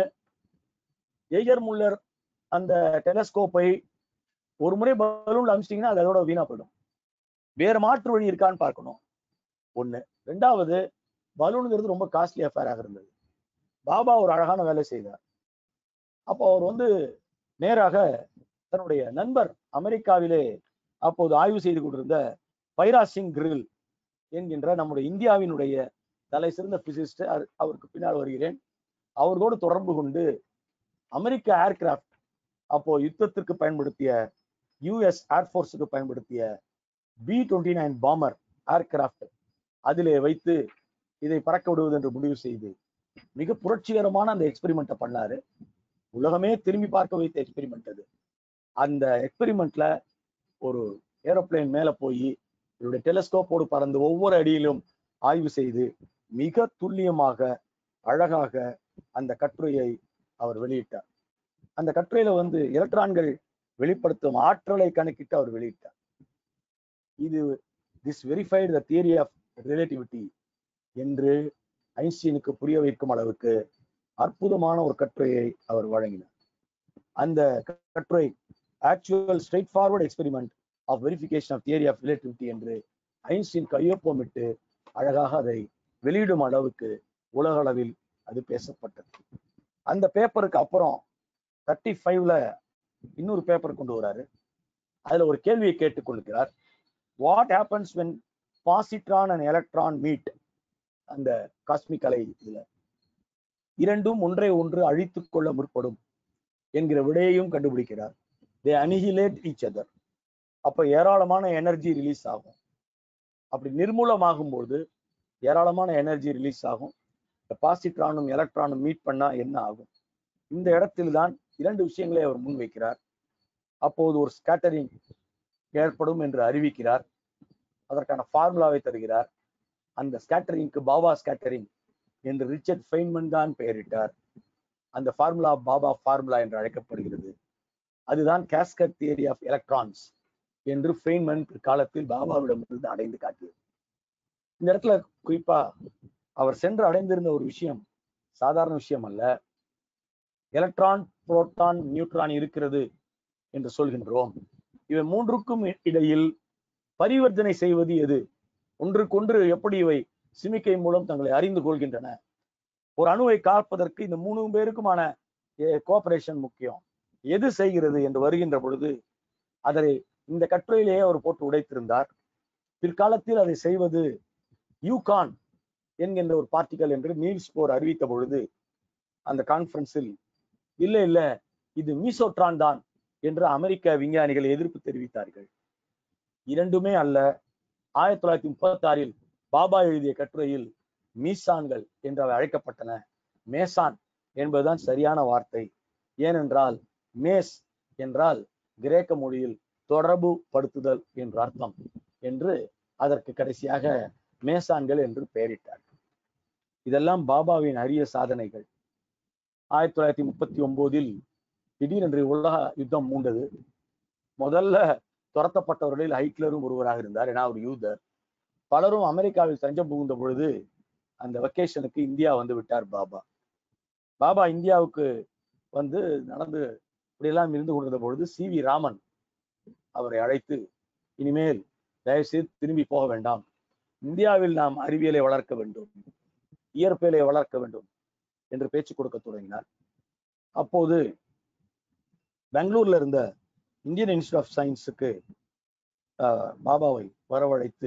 எய்கர் முல்லர் அந்த டெலஸ்கோப்பை ஒரு முறை பலூன்ல அனுப்பிச்சிட்டிங்கன்னா அது அதோட வீணா போயிடும் வேற மாற்று வழி இருக்கான்னு பார்க்கணும் ஒண்ணு ரெண்டாவது பலூனுங்கிறது ரொம்ப காஸ்ட்லி அஃபேராக இருந்தது பாபா ஒரு அழகான வேலை செய்தார் அப்போ அவர் வந்து நேராக தன்னுடைய நண்பர் அமெரிக்காவிலே அப்போது ஆய்வு செய்து கொண்டிருந்த பைரா சிங் கிரில் என்கின்ற நம்முடைய இந்தியாவினுடைய தலை சிறந்த பிசிஸ்ட் அவருக்கு பின்னால் வருகிறேன் அவர்களோடு தொடர்பு கொண்டு அமெரிக்க ஏர்கிராஃப்ட் அப்போ யுத்தத்திற்கு பயன்படுத்திய யுஎஸ் ஏர்ஃபோர்ஸுக்கு பயன்படுத்திய B twenty nine bomber aircraft அதிலே வைத்து இதை பறக்க விடுவது என்று முடிவு செய்து மிக புரட்சிகரமான அந்த எக்ஸ்பெரிமெண்ட்டை பண்ணாரு உலகமே திரும்பி பார்க்க வைத்த எக்ஸ்பெரிமெண்ட் அது அந்த எக்ஸ்பெரிமெண்ட்ல ஒரு ஏரோப்ளேன் மேல போய் இவருடைய டெலஸ்கோப்போடு பறந்து ஒவ்வொரு அடியிலும் ஆய்வு செய்து மிக துல்லியமாக அழகாக அந்த கட்டுரையை அவர் வெளியிட்டார் அந்த கட்டுரையில வந்து எலக்ட்ரான்கள் வெளிப்படுத்தும் ஆற்றலை கணக்கிட்டு அவர் வெளியிட்டார் இது this verified the theory of relativity என்று ஐன்ஸ்டீனுக்கு புரிய வைக்கும் அளவுக்கு அற்புதமான ஒரு கட்டுரையை அவர் வழங்கினார் அந்த கட்டுரை actual straightforward experiment of verification of theory of relativity என்று ஐன்ஸ்டீன் கையொப்பமிட்டு அழகாக அதை வெளியிடும் அளவுக்கு உலக அளவில் அது பேசப்பட்டது அந்த பேப்பருக்கு அப்புறம் தேர்ட்டி ஃபைவ்ல இன்னொரு பேப்பர் கொண்டு வராரு அதுல ஒரு கேள்வியை கேட்டுக்கொள்கிறார் what happens when positron and electron meet அந்த காஸ்மிக் அலை இதுல இரண்டும் ஒன்றை ஒன்று அழித்துக் கொள்ள முற்படும் என்கிற விடையையும் கண்டுபிடிக்கிறார் தே அனிஹிலேட் ஈச் அதர் அப்ப ஏராளமான எனர்ஜி ரிலீஸ் ஆகும் அப்படி நிர்மூலமாகும் போது ஏராளமான எனர்ஜி ரிலீஸ் ஆகும் இந்த பாசிட்ரானும் எலக்ட்ரானும் மீட் பண்ணா என்ன ஆகும் இந்த இடத்தில் தான் இரண்டு விஷயங்களை அவர் முன்வைக்கிறார் அப்போது ஒரு ஸ்கேட்டரிங் ஏற்படும் என்று அறிவிக்கிறார் அதற்கான ஃபார்முலாவை தருகிறார் அந்த ஸ்கேட்டரிங்க்கு பாபா ஸ்கேட்டரிங் என்று ரிச்சர்ட் ஃபெய்ன்மன் தான் பெயரிட்டார் அந்த ஃபார்முலா பாபா ஃபார்முலா என்று அழைக்கப்படுகிறது அதுதான் கேஸ்கட் தியரி ஆஃப் எலக்ட்ரான்ஸ் என்று ஃபெய்ன்மன் பிற்காலத்தில் பாபாவிடமிருந்து அடைந்து காட்டியது இந்த இடத்துல குறிப்பா அவர் சென்று அடைந்திருந்த ஒரு விஷயம் சாதாரண விஷயம் அல்ல எலக்ட்ரான் புரோட்டான் நியூட்ரான் இருக்கிறது என்று சொல்கின்றோம் இவை மூன்றுக்கும் இடையில் பரிவர்த்தனை செய்வது எது ஒன்றுக்கொன்று எப்படி இவை சிமிக்கை மூலம் தங்களை அறிந்து கொள்கின்றன ஒரு அணுவை காப்பதற்கு இந்த மூணு பேருக்குமான கோஆபரேஷன் முக்கியம் எது செய்கிறது என்று வருகின்ற பொழுது அதை இந்த கட்டுரையிலேயே அவர் போட்டு உடைத்திருந்தார் பிற்காலத்தில் அதை செய்வது யூகான் என்கின்ற ஒரு பார்ட்டிகல் என்று நீல்ஸ் போர் அறிவித்த பொழுது அந்த கான்பரன்ஸில் இல்ல இல்ல இது மீசோட்ரான் தான் என்று அமெரிக்க விஞ்ஞானிகள் எதிர்ப்பு தெரிவித்தார்கள் இரண்டுமே அல்ல ஆயிரத்தி தொள்ளாயிரத்தி முப்பத்தி ஆறில் பாபா எழுதிய கட்டுரையில் மீசான்கள் என்று அவை அழைக்கப்பட்டன மேசான் என்பதுதான் சரியான வார்த்தை ஏனென்றால் மேஸ் என்றால் கிரேக்க மொழியில் தொடர்பு படுத்துதல் என்று அர்த்தம் என்று அதற்கு கடைசியாக மேசான்கள் என்று பெயரிட்டார் இதெல்லாம் பாபாவின் அரிய சாதனைகள் ஆயிரத்தி தொள்ளாயிரத்தி முப்பத்தி ஒன்பதில் திடீரென்று உலக யுத்தம் மூண்டது முதல்ல துரத்தப்பட்டவர்களில் ஹைட்லரும் ஒருவராக இருந்தார் ஏன்னா அவர் யூதர் பலரும் அமெரிக்காவில் தஞ்சம் புகுந்த பொழுது அந்த வெக்கேஷனுக்கு இந்தியா வந்து விட்டார் பாபா பாபா இந்தியாவுக்கு வந்து நடந்து இப்படியெல்லாம் இருந்து கொண்டிருந்த பொழுது சி வி ராமன் அவரை அழைத்து இனிமேல் தயவுசெய்து திரும்பி போக வேண்டாம் இந்தியாவில் நாம் அறிவியலை வளர்க்க வேண்டும் இயற்பியலை வளர்க்க வேண்டும் என்று பேச்சு கொடுக்க தொடங்கினார் அப்போது பெங்களூர்ல இருந்த இந்தியன் இன்ஸ்டியூட் ஆஃப் சயின்ஸுக்கு பாபாவை வரவழைத்து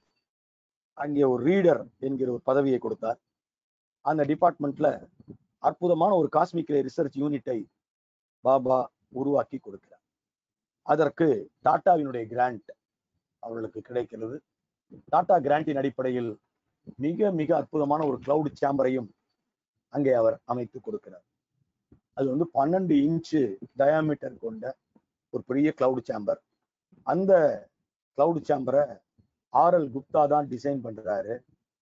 அங்கே ஒரு ரீடர் என்கிற ஒரு பதவியை கொடுத்தார் அந்த டிபார்ட்மெண்ட்ல அற்புதமான ஒரு காஸ்மிக் ரிசர்ச் யூனிட்டை பாபா உருவாக்கி கொடுக்கிறார் அதற்கு டாட்டாவினுடைய கிராண்ட் அவர்களுக்கு கிடைக்கிறது டாடா கிராண்டின் அடிப்படையில் மிக மிக அற்புதமான ஒரு கிளவுட் சேம்பரையும் அங்கே அவர் அமைத்து கொடுக்கிறார் அது வந்து பன்னெண்டு இன்ச்சு டயாமீட்டர் கொண்ட ஒரு பெரிய கிளவுட் சேம்பர் அந்த கிளவுட் சேம்பரை ஆர் எல் குப்தா தான் டிசைன் பண்றாரு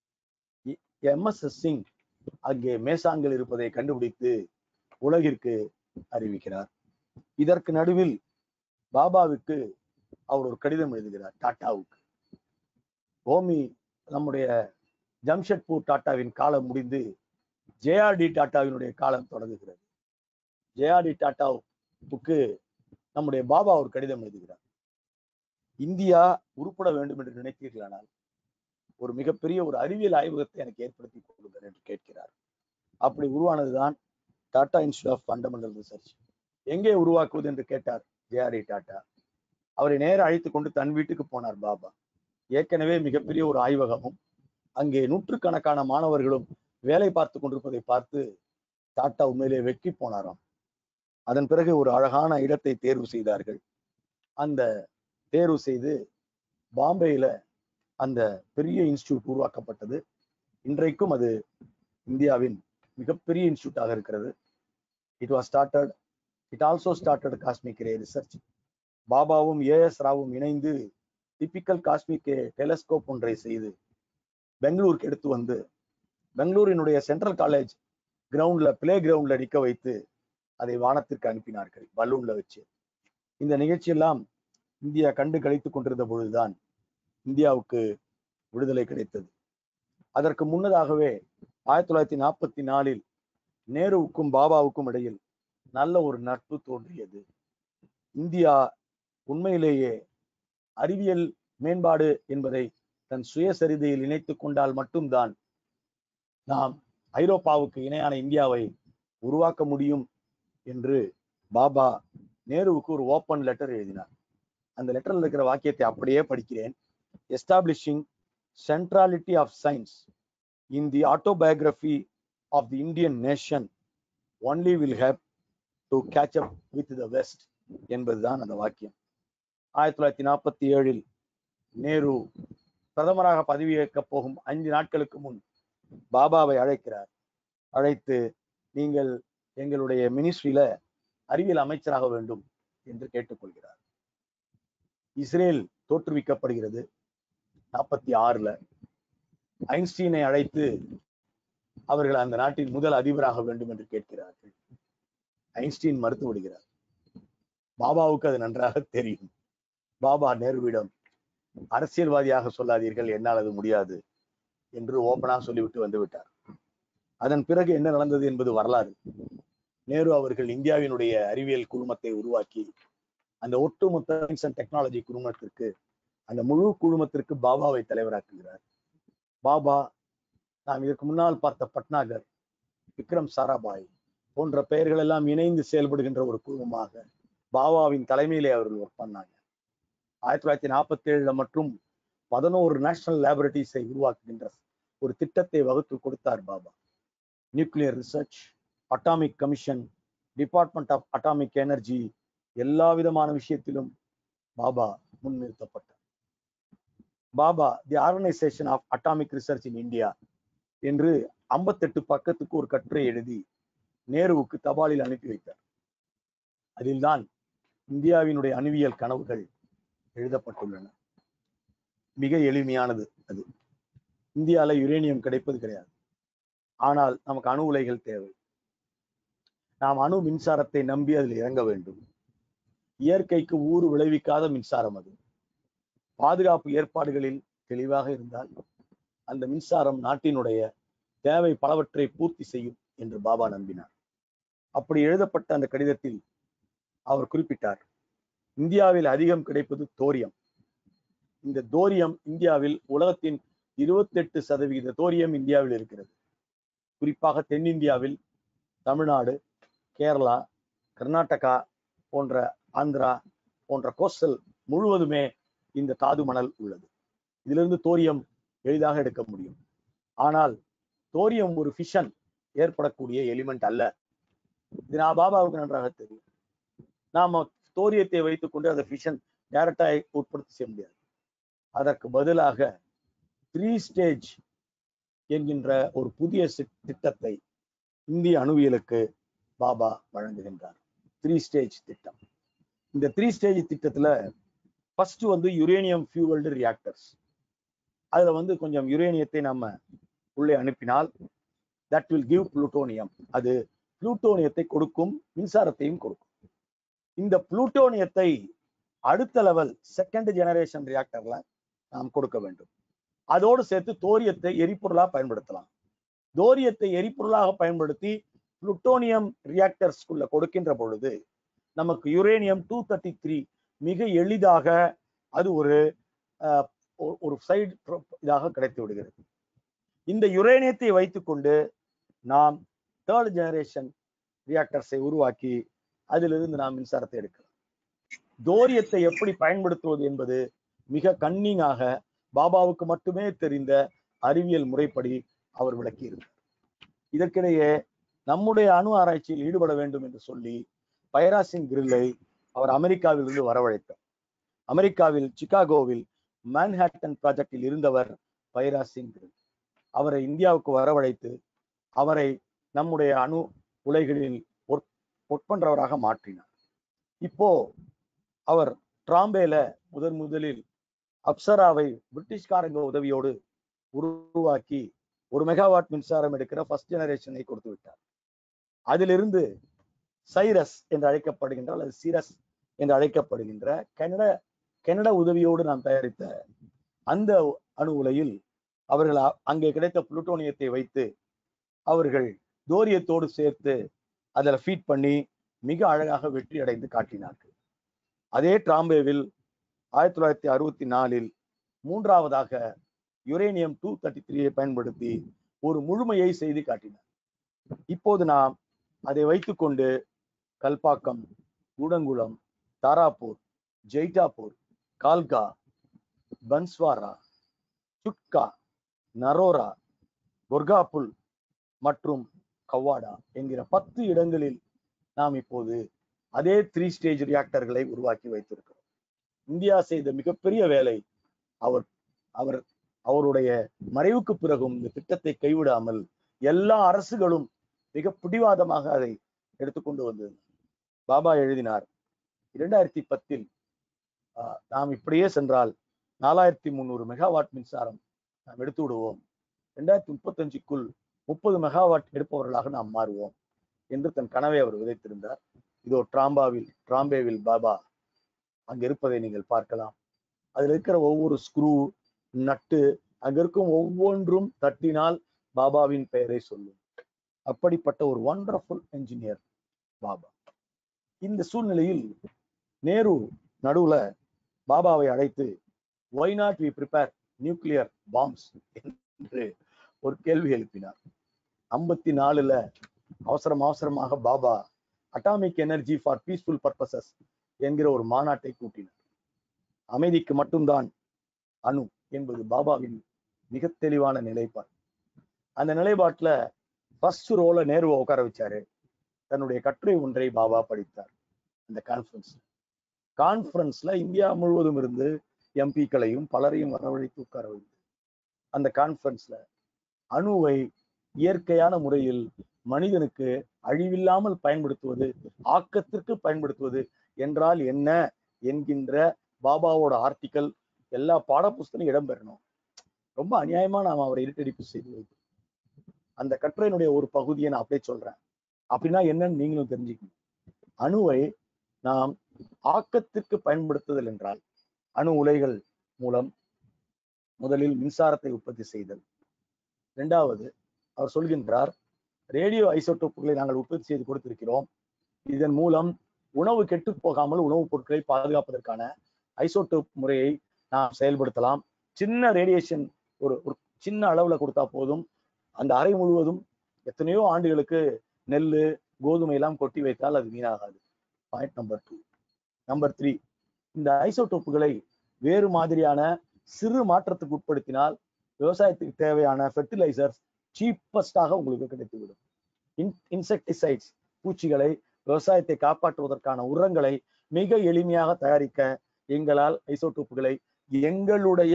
எம்எஸ் சிங் அங்கே மேசான்கள் இருப்பதை கண்டுபிடித்து உலகிற்கு அறிவிக்கிறார் இதற்கு நடுவில் பாபாவுக்கு அவர் ஒரு கடிதம் எழுதுகிறார் டாட்டாவுக்கு ஹோமி நம்முடைய ஜம்ஷெட்பூர் டாட்டாவின் காலம் முடிந்து ஜேஆர்டி டாட்டாவினுடைய காலம் தொடங்குகிறது ஜேஆர்டி டாட்டாவுக்கு நம்முடைய பாபா ஒரு கடிதம் எழுதுகிறார் இந்தியா உருப்பட வேண்டும் என்று நினைத்தீர்களானால் ஒரு மிகப்பெரிய ஒரு அறிவியல் ஆய்வகத்தை எனக்கு ஏற்படுத்தி கொடுங்கள் என்று கேட்கிறார் அப்படி உருவானதுதான் Tata institute of fundamental research எங்கே உருவாக்குவது என்று கேட்டார் ஜேஆர்டி டாட்டா அவரை நேர அழைத்து கொண்டு தன் வீட்டுக்கு போனார் பாபா ஏற்கனவே மிகப்பெரிய ஒரு ஆய்வகமும் அங்கே நூற்றுக்கணக்கான மாணவர்களும் வேலை பார்த்து கொண்டிருப்பதை பார்த்து டாட்டா உண்மையிலே வெற்றி போனாராம் அதன் பிறகு ஒரு அழகான இடத்தை தேர்வு செய்தார்கள் அந்த தேர்வு செய்து பாம்பேயில அந்த பெரிய இன்ஸ்டியூட் உருவாக்கப்பட்டது இன்றைக்கும் அது இந்தியாவின் மிகப்பெரிய இன்ஸ்டியூட்டாக இருக்கிறது it was started it also started cosmic ray research பாபாவும் ஏஎஸ் ராவும் இணைந்து டிபிக்கல் காஸ்மிக் டெலஸ்கோப் ஒன்றை செய்து பெங்களூருக்கு எடுத்து வந்து பெங்களூரினுடைய சென்ட்ரல் காலேஜ் கிரவுண்ட்ல பிளே கிரவுண்ட்ல நிற்க வைத்து அதை வானத்திற்கு அனுப்பினார்கள் பலூன்ல வச்சு இந்த நிகழ்ச்சியெல்லாம் இந்தியா கண்டு கழித்துக் கொண்டிருந்த பொழுதுதான் இந்தியாவுக்கு விடுதலை கிடைத்தது அதற்கு முன்னதாகவே ஆயிரத்தி தொள்ளாயிரத்தி நாற்பத்தி நாலில் நேருவுக்கும் பாபாவுக்கும் இடையில் நல்ல ஒரு நட்பு தோன்றியது இந்தியா உண்மையிலேயே அறிவியல் மேம்பாடு என்பதை தன் சுயசரிதையில் இணைத்துக் கொண்டால் மட்டும்தான் நாம் ஐரோப்பாவுக்கு இணையான இந்தியாவை உருவாக்க முடியும் என்று பாபா நேருவுக்கு ஒரு ஓப்பன் லெட்டர் எழுதினார் அந்த லெட்டர்ல இருக்கிற வாக்கியத்தை அப்படியே படிக்கிறேன் establishing centrality of science in the autobiography of the Indian nation only will have to catch up with the west என்பதுதான் அந்த வாக்கியம் ஆயிரத்தி தொள்ளாயிரத்தி நாற்பத்தி ஏழில் நேரு பிரதமராக பதவியேற்கப் போகும் ஐந்து நாட்களுக்கு முன் பாபாவை அழைக்கிறார் அழைத்து நீங்கள் எங்களுடைய மினிஸ்ட்ரியில அறிவியல் அமைச்சராக வேண்டும் என்று கேட்டுக்கொள்கிறார் இஸ்ரேல் தோற்றுவிக்கப்படுகிறது நாற்பத்தி ஆறுல ஐன்ஸ்டீனை அழைத்து அவர்கள் அந்த நாட்டின் முதல் அதிபராக வேண்டும் என்று கேட்கிறார்கள் ஐன்ஸ்டீன் மறுத்து விடுகிறார் பாபாவுக்கு அது நன்றாக தெரியும் பாபா நேருவிடம் அரசியல்வாதியாக சொல்லாதீர்கள் என்னால் அது முடியாது என்று ஓபனாக சொல்லிவிட்டு வந்து விட்டார் அதன் பிறகு என்ன நடந்தது என்பது வரலாறு நேரு அவர்கள் இந்தியாவினுடைய அறிவியல் குழுமத்தை உருவாக்கி அந்த ஒட்டுமொத்த சயின்ஸ் அண்ட் டெக்னாலஜி குழுமத்திற்கு அந்த முழு குழுமத்திற்கு பாபாவை தலைவராக்குகிறார் பாபா நாம் இதற்கு முன்னால் பார்த்த பட்னாகர் விக்ரம் சாராபாய் போன்ற பெயர்கள் எல்லாம் இணைந்து செயல்படுகின்ற ஒரு குழுமமாக பாபாவின் தலைமையிலே அவர்கள் ஒர்க் பண்ணாங்க ஆயிரத்தி தொள்ளாயிரத்தி நாற்பத்தி ஏழுல மற்றும் பதினோரு நேஷனல் லேபரட்டரிஸை உருவாக்குகின்ற ஒரு திட்டத்தை வகுத்து கொடுத்தார் Bhabha nuclear research atomic commission department of atomic energy எல்லா விதமான விஷயத்திலும் பாபா முன்னிறுத்தப்பட்டார் Bhabha the organisation of atomic research in India என்று ஐம்பத்தெட்டு பக்கத்துக்கு ஒரு கட்டுரை எழுதி நேருவுக்கு தபாலில் அனுப்பி வைத்தார் அதில்தான் இந்தியாவினுடைய அணுவியல் கனவுகள் எழுதப்பட்டுள்ளன மிக எளிமையானது அது இந்தியால யுரேனியம் கிடைப்பது கிடையாது ஆனால் நமக்கு அணு உலைகள் தேவை நாம் அணு மின்சாரத்தை நம்பி அதில் இறங்க வேண்டும் இயற்கைக்கு ஊறு விளைவிக்காத மின்சாரம் அது பாதுகாப்பு ஏற்பாடுகளில் தெளிவாக இருந்தால் அந்த மின்சாரம் நாட்டினுடைய தேவை பலவற்றை பூர்த்தி செய்யும் என்று பாபா நம்பினார் அப்படி எழுதப்பட்ட அந்த கடிதத்தில் அவர் குறிப்பிட்டார் இந்தியாவில் அதிகம் கிடைப்பது தோரியம் இந்த தோரியம் இந்தியாவில் உலகத்தின் இருபத்தெட்டு சதவிகித தோரியம் இந்தியாவில் இருக்கிறது குறிப்பாக தென்னிந்தியாவில் தமிழ்நாடு கேரளா கர்நாடகா போன்ற ஆந்திரா போன்ற கோஸ்டல் முழுவதுமே இந்த தாது மணல் உள்ளது இதிலிருந்து தோரியம் எளிதாக எடுக்க முடியும் ஆனால் தோரியம் ஒரு ஃபிஷன் ஏற்படக்கூடிய எலிமெண்ட் அல்ல இது நான் பாபாவுக்கு நன்றாக தெரியும் நாம தோரியத்தை வைத்துக்கொண்டு அந்த ஃபிஷன் டைரக்டா உற்பத்தி செய்ய முடியாது அதற்கு பதிலாக த்ரீ ஸ்டேஜ் என்கின்ற ஒரு புதிய சி- திட்டத்தை இந்திய அணுவியலுக்கு பாபா வழங்குகின்றார் த்ரீ ஸ்டேஜ் திட்டம் இந்த த்ரீ ஸ்டேஜ் திட்டத்துல ஃபர்ஸ்ட் வந்து யுரேனியம் ஃபியூவல்டு ரியாக்டர்ஸ் அதுல வந்து கொஞ்சம் யுரேனியத்தை நம்ம உள்ளே அனுப்பினால் தட் வில் கிவ் புளூட்டோனியம் அது புளூட்டோனியத்தை கொடுக்கும் மின்சாரத்தையும் கொடுக்கும் இந்த புளூட்டோனியத்தை அடுத்த லெவல் செகண்ட் ஜெனரேஷன் ரியாக்டர்ல நாம் கொடுக்க வேண்டும் அதோடு சேர்த்து தோரியத்தை எரிபொருளா பயன்படுத்தலாம் தோரியத்தை எரிபொருளாக பயன்படுத்தி புளுட்டோனியம் ரியாக்டர்ஸ்குள்ள கொடுக்கின்ற பொழுது நமக்கு யுரேனியம் டூ தேர்ட்டி த்ரீ மிக எளிதாக அது ஒரு அஹ், ஒ- ஒரு சைடு இதாக கிடைத்து விடுகிறது இந்த யுரேனியத்தை வைத்துக்கொண்டு நாம் தேர்ட் ஜெனரேஷன் ரியாக்டர்ஸை உருவாக்கி அதிலிருந்து நாம் மின்சாரத்தை எடுக்கலாம் தோரியத்தை எப்படி பயன்படுத்துவது என்பது மிக கன்னிங்காக பாபாவுக்கு மட்டுமே தெரிந்த அறிவியல் முறைப்படி அவர் விளக்கியிருந்தார் இதற்கிடையே நம்முடைய அணு ஆராய்ச்சியில் ஈடுபட வேண்டும் என்று சொல்லி பைராசிங் கிரில்லை அவர் அமெரிக்காவிலிருந்து வரவழைத்தார் அமெரிக்காவில் சிகாகோவில் மேன்ஹாட்டன் ப்ராஜெக்டில் இருந்தவர் பைராசிங் கிரில் அவரை இந்தியாவுக்கு வரவழைத்து அவரை நம்முடைய அணு உலைகளில் ஒர்க் ஒர்க் பண்றவராக மாற்றினார் இப்போ அவர் டிராம்பேல முதன் முதலில் அப்சராவை பிரிட்டிஷ்காரங்க உதவியோடு உருவாக்கி ஒரு மெகாவாட் மின்சாரம் எடுக்கிற ஃபர்ஸ்ட் ஜெனரேஷனை கொடுத்து விட்டார் அதிலிருந்து சைரஸ் என்று அழைக்கப்படுகின்ற அல்லது சிரஸ் என்று அழைக்கப்படுகின்ற கனட கனடா உதவியோடு நாம் தயாரித்த அந்த அணு உலையில் அவர்கள் அ- அங்கே கிடைத்த புளுட்டோனியத்தை வைத்து அவர்கள் தோரியத்தோடு சேர்த்து அதில் ஃபீட் பண்ணி மிக அழகாக வெற்றி அடைந்து காட்டினார்கள் அதே டிராம்பேவில் ஆயிரத்தி தொள்ளாயிரத்தி அறுபத்தி நாலில் மூன்றாவதாக யுரேனியம் டூ தேர்ட்டி த்ரீயை பயன்படுத்தி ஒரு முழுமையை செய்து காட்டினார் இப்போது நாம் அதை வைத்துக்கொண்டு கல்பாக்கம் கூடங்குளம் தாராப்பூர் ஜெய்டாப்பூர் கால்கா பன்ஸ்வாரா சுட்கா நரோரா கொர்காப்புல் மற்றும் கவாடா என்கிற பத்து இடங்களில் நாம் இப்போது அதே த்ரீ ஸ்டேஜ் ரியாக்டர்களை உருவாக்கி வைத்திருக்கிறோம் இந்தியா செய்த மிகப்பெரிய வேலை அவர் அவர் அவருடைய மறைவுக்கு பிறகும் இந்த திட்டத்தை கைவிடாமல் எல்லா அரசுகளும் மிக பிடிவாதமாக அதை எடுத்துக்கொண்டு வந்தது பாபா எழுதினார் இரண்டாயிரத்தி பத்தில் ஆஹ், நாம் இப்படியே சென்றால் நாலாயிரத்தி முந்நூறு மெகாவாட் மின்சாரம் நாம் எடுத்து விடுவோம் ரெண்டாயிரத்தி முப்பத்தஞ்சுக்குள் முப்பது மெகாவாட் எடுப்பவர்களாக நாம் மாறுவோம் என்று தன் கனவை அவர் விதைத்திருந்தார் இதோ டிராம்பாவில் டிராம்பேவில் பாபா அங்க இருப்பதை நீங்கள் பார்க்கலாம் அதில் இருக்கிற ஒவ்வொரு ஸ்க்ரூ நட்டு அங்க இருக்கும் ஒவ்வொன்றும் தட்டினால் பாபாவின் பெயரை சொல்லும் அப்படிப்பட்ட ஒரு ஒண்டர்ஃபுல் என்ஜினியர் பாபா இந்த சூழ்நிலையில் நேரு நடுவுல பாபாவை அழைத்து why not we prepare nuclear bombs என்று ஒரு கேள்வி எழுப்பினார் ஐம்பத்தி நாலுல அவசரம் அவசரமாக Bhabha atomic energy for peaceful purposes என்கிற ஒரு மாநாட்டை கூட்டினார் அமைதிக்கு மட்டும்தான் அணு என்பது பாபாவின் மிக தெளிவான நிலைப்பாடு அந்த நிலைப்பாட்டுல ஃபர்ஸ்ட் ரோல நேருவை உட்கார வச்சாரு தன்னுடைய கட்டுரை ஒன்றை பாபா படித்தார் அந்த கான்ஃபரன்ஸ் கான்ஃபரன்ஸ்ல இந்தியா முழுவதும் இருந்து எம்பிக்களையும் பலரையும் வரவழைத்து உட்கார வைத்து அந்த கான்ஃபரன்ஸ்ல அணுவை இயற்கையான முறையில் மனிதனுக்கு அழிவில்லாமல் பயன்படுத்துவது ஆக்கத்திற்கு பயன்படுத்துவது என்றால் என்ன என்கின்ற பாபாவோட ஆர்டிக்கல் எல்லா பாடப்புஸ்தகம் இடம்பெறணும் ரொம்ப அநியாயமா நாம் அவரை இருட்டடிப்பு செய்து வைத்து அந்த கட்டுரையினுடைய ஒரு பகுதியை நான் அப்படியே சொல்றேன் அப்படின்னா என்னன்னு நீங்களும் தெரிஞ்சுக்கணும் அணுவை நாம் ஆக்கத்திற்கு பயன்படுத்துதல் என்றால் அணு உலைகள் மூலம் முதலில் மின்சாரத்தை உற்பத்தி செய்தல் இரண்டாவது அவர் சொல்கின்றார் ரேடியோ ஐசோட்டோப்புகளை நாங்கள் உற்பத்தி செய்து கொடுத்திருக்கிறோம் இதன் மூலம் உணவு கெட்டு போகாமல் உணவுப் பொருட்களை பாதுகாப்பதற்கான ஐசோட்டோப் முறையை நாம் செயல்படுத்தலாம் சின்ன ரேடியேஷன் ஒரு ஒரு சின்ன அளவுல கொடுத்தா போதும் அந்த அறை முழுவதும் எத்தனையோ ஆண்டுகளுக்கு நெல் கோதுமை எல்லாம் கொட்டி வைத்தால் அது வீணாகாது point number two number three இந்த ஐசோடோப்புகளை வேறு மாதிரியான சிறு மாற்றத்துக்கு உட்படுத்தினால் விவசாயத்துக்கு தேவையான ஃபெர்டிலைசர்ஸ் சீப்பஸ்டாக உங்களுக்கு கிடைத்துவிடும் இன் இன்செக்டிசைட்ஸ் பூச்சிகளை விவசாயத்தை காப்பாற்றுவதற்கான உரங்களை மிக எளிமையாக தயாரிக்க எங்களால் ஐசோடோப்புகளை எங்களுடைய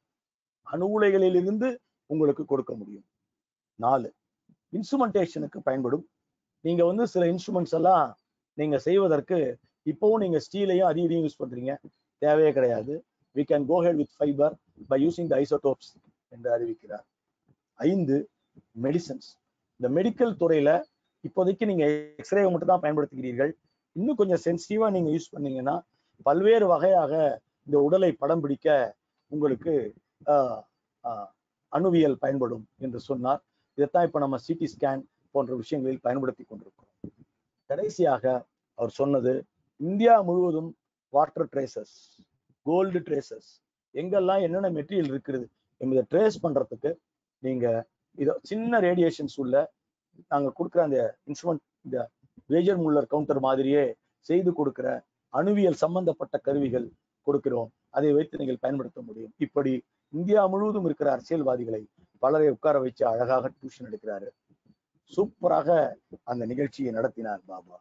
அணு உலைகளிலிருந்து உங்களுக்கு கொடுக்க முடியும் நாலு இன்ஸ்ட்ருமெண்டேஷனுக்கு பயன்படும் நீங்க வந்து சில இன்ஸ்ட்ருமெண்ட்ஸ் எல்லாம் நீங்க செய்வதற்கு இப்போவும் நீங்க ஸ்டீலையும் அதிக இதையும் யூஸ் பண்றீங்க தேவையே கிடையாது we can go ahead with fibre by using the isotopes என்று அறிவிக்கிறார் ஐந்து மெடிசன்ஸ் இந்த மெடிக்கல் துறையில இப்போதைக்கு நீங்க எக்ஸ்ரே மட்டும் தான் பயன்படுத்துகிறீர்கள் இன்னும் கொஞ்சம் சென்சிட்டிவா நீங்க யூஸ் பண்ணீங்கன்னா பல்வேறு வகையாக இந்த உடலை படம் பிடிக்க உங்களுக்கு ஆஹ், ஆஹ், அணுவியல் பயன்படும் என்று சொன்னார் இதைத்தான் இப்ப நம்ம சிடி ஸ்கேன் போன்ற விஷயங்களில் பயன்படுத்தி கொண்டிருக்கிறோம் கடைசியாக அவர் சொன்னது இந்தியா முழுவதும் வாட்டர் ட்ரேசஸ் கோல்டு ட்ரேசஸ் எங்கெல்லாம் என்னென்ன மெட்டீரியல் இருக்குது என்பதை ட்ரேஸ் பண்றதுக்கு நீங்க இதோ சின்ன ரேடியேஷன்ஸ் உள்ள நாங்க கொடுக்குற அந்த இன்ஸ்ட்ருமெண்ட் இந்த வேஜர் முல்லர் கவுண்டர் மாதிரியே செய்து கொடுக்கிற அணுவியல் சம்பந்தப்பட்ட கருவிகள் கொடுக்கிறோம் அதை வைத்து நீங்கள் பயன்படுத்த முடியும் இப்படி இந்தியா முழுவதும் இருக்கிற அரசியல்வாதிகளை பலரை உட்கார வச்சு அழகாக டியூஷன் எடுக்கிறாரு சூப்பராக அந்த நிகழ்ச்சியை நடத்தினார் பாபா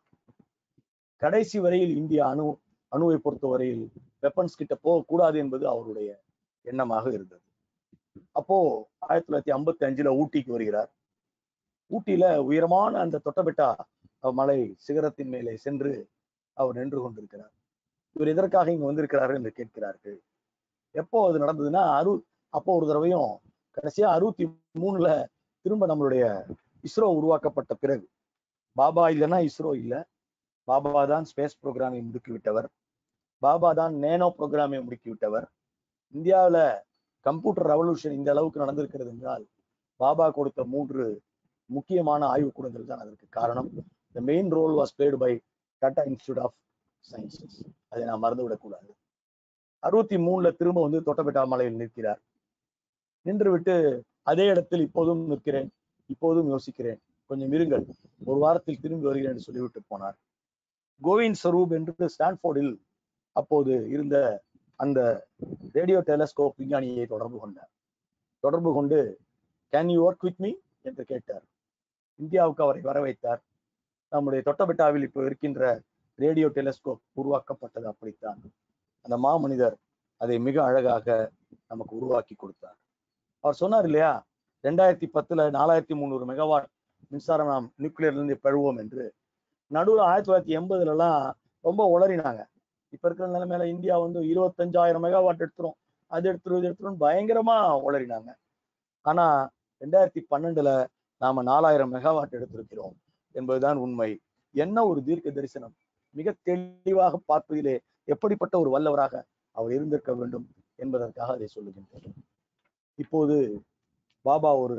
கடைசி வரையில் இந்தியா அணு அணுவை பொறுத்த வரையில் வெப்பன்ஸ் கிட்ட போகக்கூடாது என்பது அவருடைய எண்ணமாக இருந்தது அப்போ ஆயிரத்தி தொள்ளாயிரத்தி ஐம்பத்தி அஞ்சுல ஊட்டிக்கு வருகிறார் ஊட்டியில உயரமான அந்த தொட்டபெட்டா மலை சிகரத்தின் மேலே சென்று அவர் நின்று கொண்டிருக்கிறார் இவர் எதற்காக இங்க வந்திருக்கிறாரு என்று கேட்கிறார்கள் எப்போ அது நடந்ததுன்னா அறு அப்போ ஒரு தடவையும் கடைசியா அறுபத்தி மூணுல திரும்ப நம்மளுடைய இஸ்ரோ உருவாக்கப்பட்ட பிறகு பாபா இல்லைன்னா இஸ்ரோ இல்லை பாபா தான் ஸ்பேஸ் ப்ரோக்ராமை முடுக்கி விட்டவர் பாபா தான் நேனோ ப்ரோக்ராமை முடுக்கி விட்டவர் இந்தியாவில் கம்ப்யூட்டர் ரெவல்யூஷன் இந்த அளவுக்கு நடந்திருக்கிறது என்றால் பாபா கொடுத்த மூன்று முக்கியமான ஆய்வுக்கூடங்கள் தான் அதற்கு காரணம் the main role was played by Tata institute of sciences அதை நான் மறந்து விடக்கூடாது அறுபத்தி மூணுல திரும்ப வந்து தொட்டபெட்டா மலையில் நிற்கிறார் நின்று விட்டு அதே இடத்தில் இப்போதும் நிற்கிறேன் இப்போதும் யோசிக்கிறேன் கொஞ்சம் இருங்கள் ஒரு வாரத்தில் திரும்பி வருகிறேன் என்று சொல்லிவிட்டு போனார் கோவிந்த் ஸ்வரூப் என்று ஸ்டான்ஃபோர்டில் அப்போது இருந்த அந்த ரேடியோ டெலஸ்கோப் விஞ்ஞானியை தொடர்பு கொண்டார் தொடர்பு கொண்டு can you work with me என்று கேட்டார் இந்தியாவுக்கு அவரை வர வைத்தார் நம்முடைய தொட்டபெட்டாவில் இப்போ இருக்கின்ற ரேடியோ டெலஸ்கோப் உருவாக்கப்பட்டது அப்படித்தான் அந்த மாமனிதர் அதை மிக அழகாக நமக்கு உருவாக்கி கொடுத்தார் அவர் சொன்னார் இல்லையா ரெண்டாயிரத்தி பத்துல நாலாயிரத்தி முந்நூறு மெகாவாட் மின்சாரம் நாம் நியூக்ளியர்ல இருந்து பெறுவோம் என்று நடுவில் ஆயிரத்தி தொள்ளாயிரத்தி எண்பதுல எல்லாம் ரொம்ப உளறினாங்க இப்ப இருக்கிற நிலைமையில இந்தியா வந்து இருபத்தஞ்சாயிரம் மெகாவாட் எடுத்துரும் அது எடுத்துரும் இது எடுத்துரும் பயங்கரமா உளறினாங்க ஆனா ரெண்டாயிரத்தி பன்னெண்டுல நாம நாலாயிரம் மெகாவாட் எடுத்திருக்கிறோம் என்பதுதான் உண்மை என்ன ஒரு தீர்க்க தரிசனம் மிக தெளிவாக பார்ப்பதிலே எப்படிப்பட்ட ஒரு வல்லவராக அவர் இருந்திருக்க வேண்டும் என்பதற்காக அதை சொல்லுகின்றேன் இப்போது பாபா ஒரு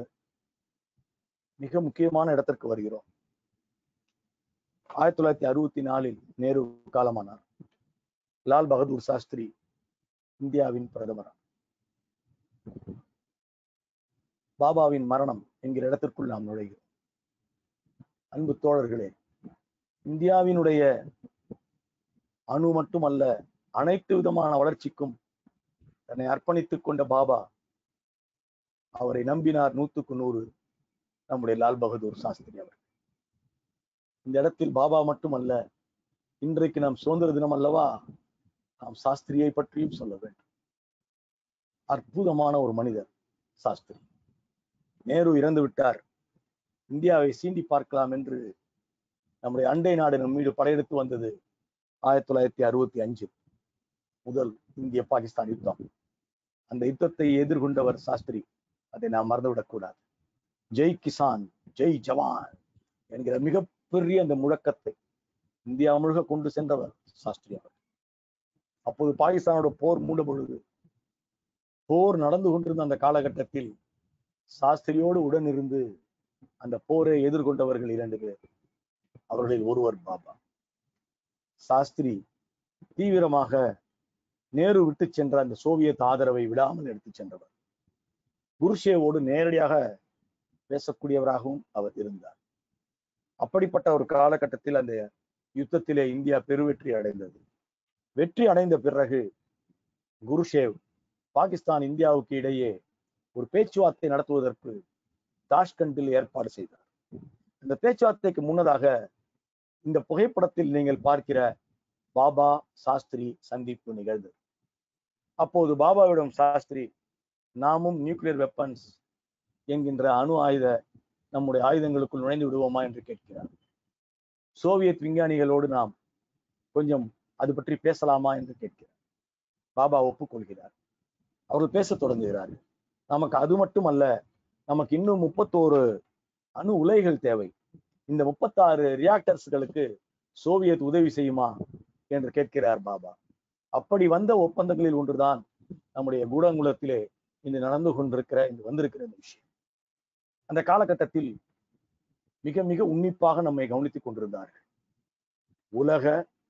மிக முக்கியமான இடத்திற்கு வருகிறோம் ஆயிரத்தி தொள்ளாயிரத்தி அறுபத்தி நாலில் நேரு காலமானார் லால் பகதூர் சாஸ்திரி இந்தியாவின் பிரதமர் பாபாவின் மரணம் என்கிற இடத்திற்குள் நாம் நுழைகிறோம் அன்பு தோழர்களே இந்தியாவினுடைய அணு மட்டுமல்ல அனைத்து விதமான வளர்ச்சிக்கும் தன்னை அர்ப்பணித்துக் கொண்ட பாபா அவரை நம்பினார் நூத்துக்கு நூறு நம்முடைய லால் பகதூர் சாஸ்திரி அவர் இந்த இடத்தில் பாபா மட்டுமல்ல இன்றைக்கு நாம் சுதந்திர தினம் அல்லவா நாம் சாஸ்திரியை பற்றியும் சொல்ல வேண்டும் அற்புதமான ஒரு மனிதர் சாஸ்திரி நேரு இறந்து விட்டார் இந்தியாவை சீண்டி பார்க்கலாம் என்று நம்முடைய அண்டை நாடு நம் மீது படையெடுத்து வந்தது ஆயிரத்தி தொள்ளாயிரத்தி அறுபத்தி அஞ்சு முதல் இந்திய பாகிஸ்தான் யுத்தம் அந்த யுத்தத்தை எதிர்கொண்டவர் சாஸ்திரி அதை நாம் மறந்துவிடக் கூடாது ஜெய் கிசான் ஜெய் ஜவான் என்கிற மிகப்பெரிய அந்த முழக்கத்தை இந்தியா முழுக்க கொண்டு சென்றவர் சாஸ்திரி அவர் அப்போது பாகிஸ்தானோட போர் மூண்ட பொழுது போர் நடந்து கொண்டிருந்த அந்த காலகட்டத்தில் சாஸ்திரியோடு உடனிருந்து அந்த போரை எதிர்கொண்டவர்கள் இரண்டு பேர் அவர்களில் ஒருவர் பாபா சாஸ்திரி தீவிரமாக நேரு விட்டு சென்ற அந்த சோவியத் ஆதரவை விடாமல் எடுத்துச் சென்றவர் குருஷேவோடு நேரடியாக பேசக்கூடியவராகவும் அவர் இருந்தார் அப்படிப்பட்ட ஒரு காலகட்டத்தில் அந்த யுத்தத்திலே இந்தியா பெருவெற்றி அடைந்தது வெற்றி அடைந்த பிறகு குருஷேவ் பாகிஸ்தான் இந்தியாவுக்கு இடையே ஒரு பேச்சுவார்த்தை நடத்துவதற்கு தாஷ்கண்டில் ஏற்பாடு செய்தார் இந்த பேச்சுவார்த்தைக்கு முன்னதாக இந்த புகைப்படத்தில் நீங்கள் பார்க்கிற பாபா சாஸ்திரி சந்திப்பு நிகழ்ந்தது அப்போது பாபாவிடம் சாஸ்திரி நாமும் நியூக்ளியர் வெப்பன்ஸ் என்கின்ற அணு ஆயுத நம்முடைய ஆயுதங்களுக்குள் நுழைந்து விடுவோமா என்று கேட்கிறார் சோவியத் விஞ்ஞானிகளோடு நாம் கொஞ்சம் அது பற்றி பேசலாமா என்று கேட்கிறார் பாபா ஒப்புக்கொள்கிறார் அவர்கள் பேசத் தொடங்குகிறார்கள் நமக்கு அது மட்டும் அல்ல நமக்கு இன்னும் முப்பத்தோரு அணு உலைகள் தேவை இந்த முப்பத்தாறு ரியாக்டர்ஸ்களுக்கு சோவியத் உதவி செய்யுமா என்று கேட்கிறார் பாபா அப்படி வந்த ஒப்பந்தங்களில் ஒன்றுதான் நம்முடைய கூடங்குளத்திலே இன்று நடந்து கொண்டிருக்கிற இந்த வந்திருக்கிற இந்த விஷயம் அந்த காலகட்டத்தில் மிக மிக உன்னிப்பாக நம்மை கவனித்துக் கொண்டிருந்தார்கள் உலக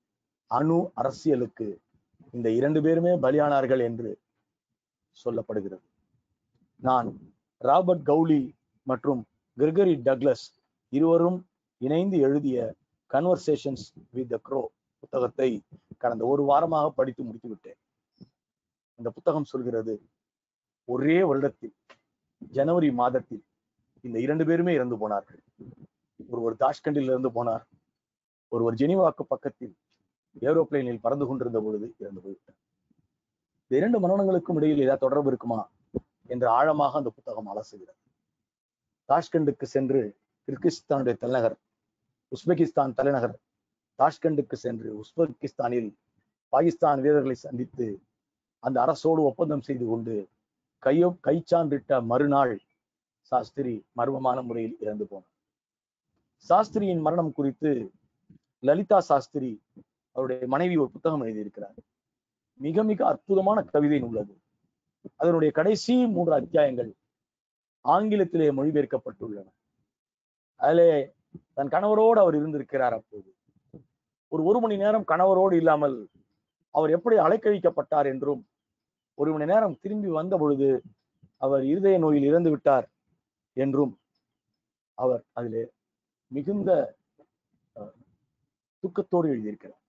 அணு அரசியலுக்கு இந்த இரண்டு பேருமே பலியானார்கள் என்று சொல்லப்படுகிறது நான் ராபர்ட் கவுலி மற்றும் கிரிகரி டக்ளஸ் இருவரும் இணைந்து எழுதிய கன்வர்சேஷன்ஸ் வித் த க்ரோ புத்தகத்தை கடந்த ஒரு வாரமாக படித்து முடித்து விட்டேன் இந்த புத்தகம் சொல்கிறது ஒரே வருடத்தில் ஜனவரி மாதத்தில் இந்த இரண்டு பேருமே இறந்து போனார்கள் ஒருவர் தாஷ்கண்டில் இருந்து போனார் ஒருவர் ஜெனிவாக்கு பக்கத்தில் ஏரோப்ளேனில் பறந்து கொண்டிருந்த பொழுது இறந்து போய்விட்டார் இந்த இரண்டு மரணங்களுக்கும் இடையில் ஏதாவது தொடர்பு இருக்குமா என்று ஆழமாக அந்த புத்தகம் அலசுகிறது தாஷ்கண்டுக்கு சென்று கிர்கிஸ்தானுடைய தலைநகர் உஸ்பெகிஸ்தான் தலைநகர் தாஷ்கண்டுக்கு சென்று உஸ்பெகிஸ்தானில் பாகிஸ்தான் வீரர்களை சந்தித்து அந்த அரசோடு ஒப்பந்தம் செய்து கொண்டு கையோ கைச்சான்றிட்ட மறுநாள் சாஸ்திரி மர்மமான முறையில் இறந்து போனார் சாஸ்திரியின் மரணம் குறித்து லலிதா சாஸ்திரி அவருடைய மனைவி ஒரு புத்தகம் எழுதியிருக்கிறார் மிக மிக அற்புதமான கவிதை உள்ளது அதனுடைய கடைசி மூன்று அத்தியாயங்கள் ஆங்கிலத்திலே மொழிபெயர்க்கப்பட்டுள்ளன அதிலே தன் கணவரோடு அவர் இருந்திருக்கிறார் அப்போது ஒரு ஒரு மணி நேரம் கணவரோடு இல்லாமல் அவர் எப்படி அலைக்கழிக்கப்பட்டார் என்றும் ஒரு மணி நேரம் திரும்பி வந்த பொழுது அவர் இருதய நோயில் இறந்து விட்டார் என்றும் அவர் அதிலே மிகுந்த அஹ், துக்கத்தோடு எழுதியிருக்கிறார்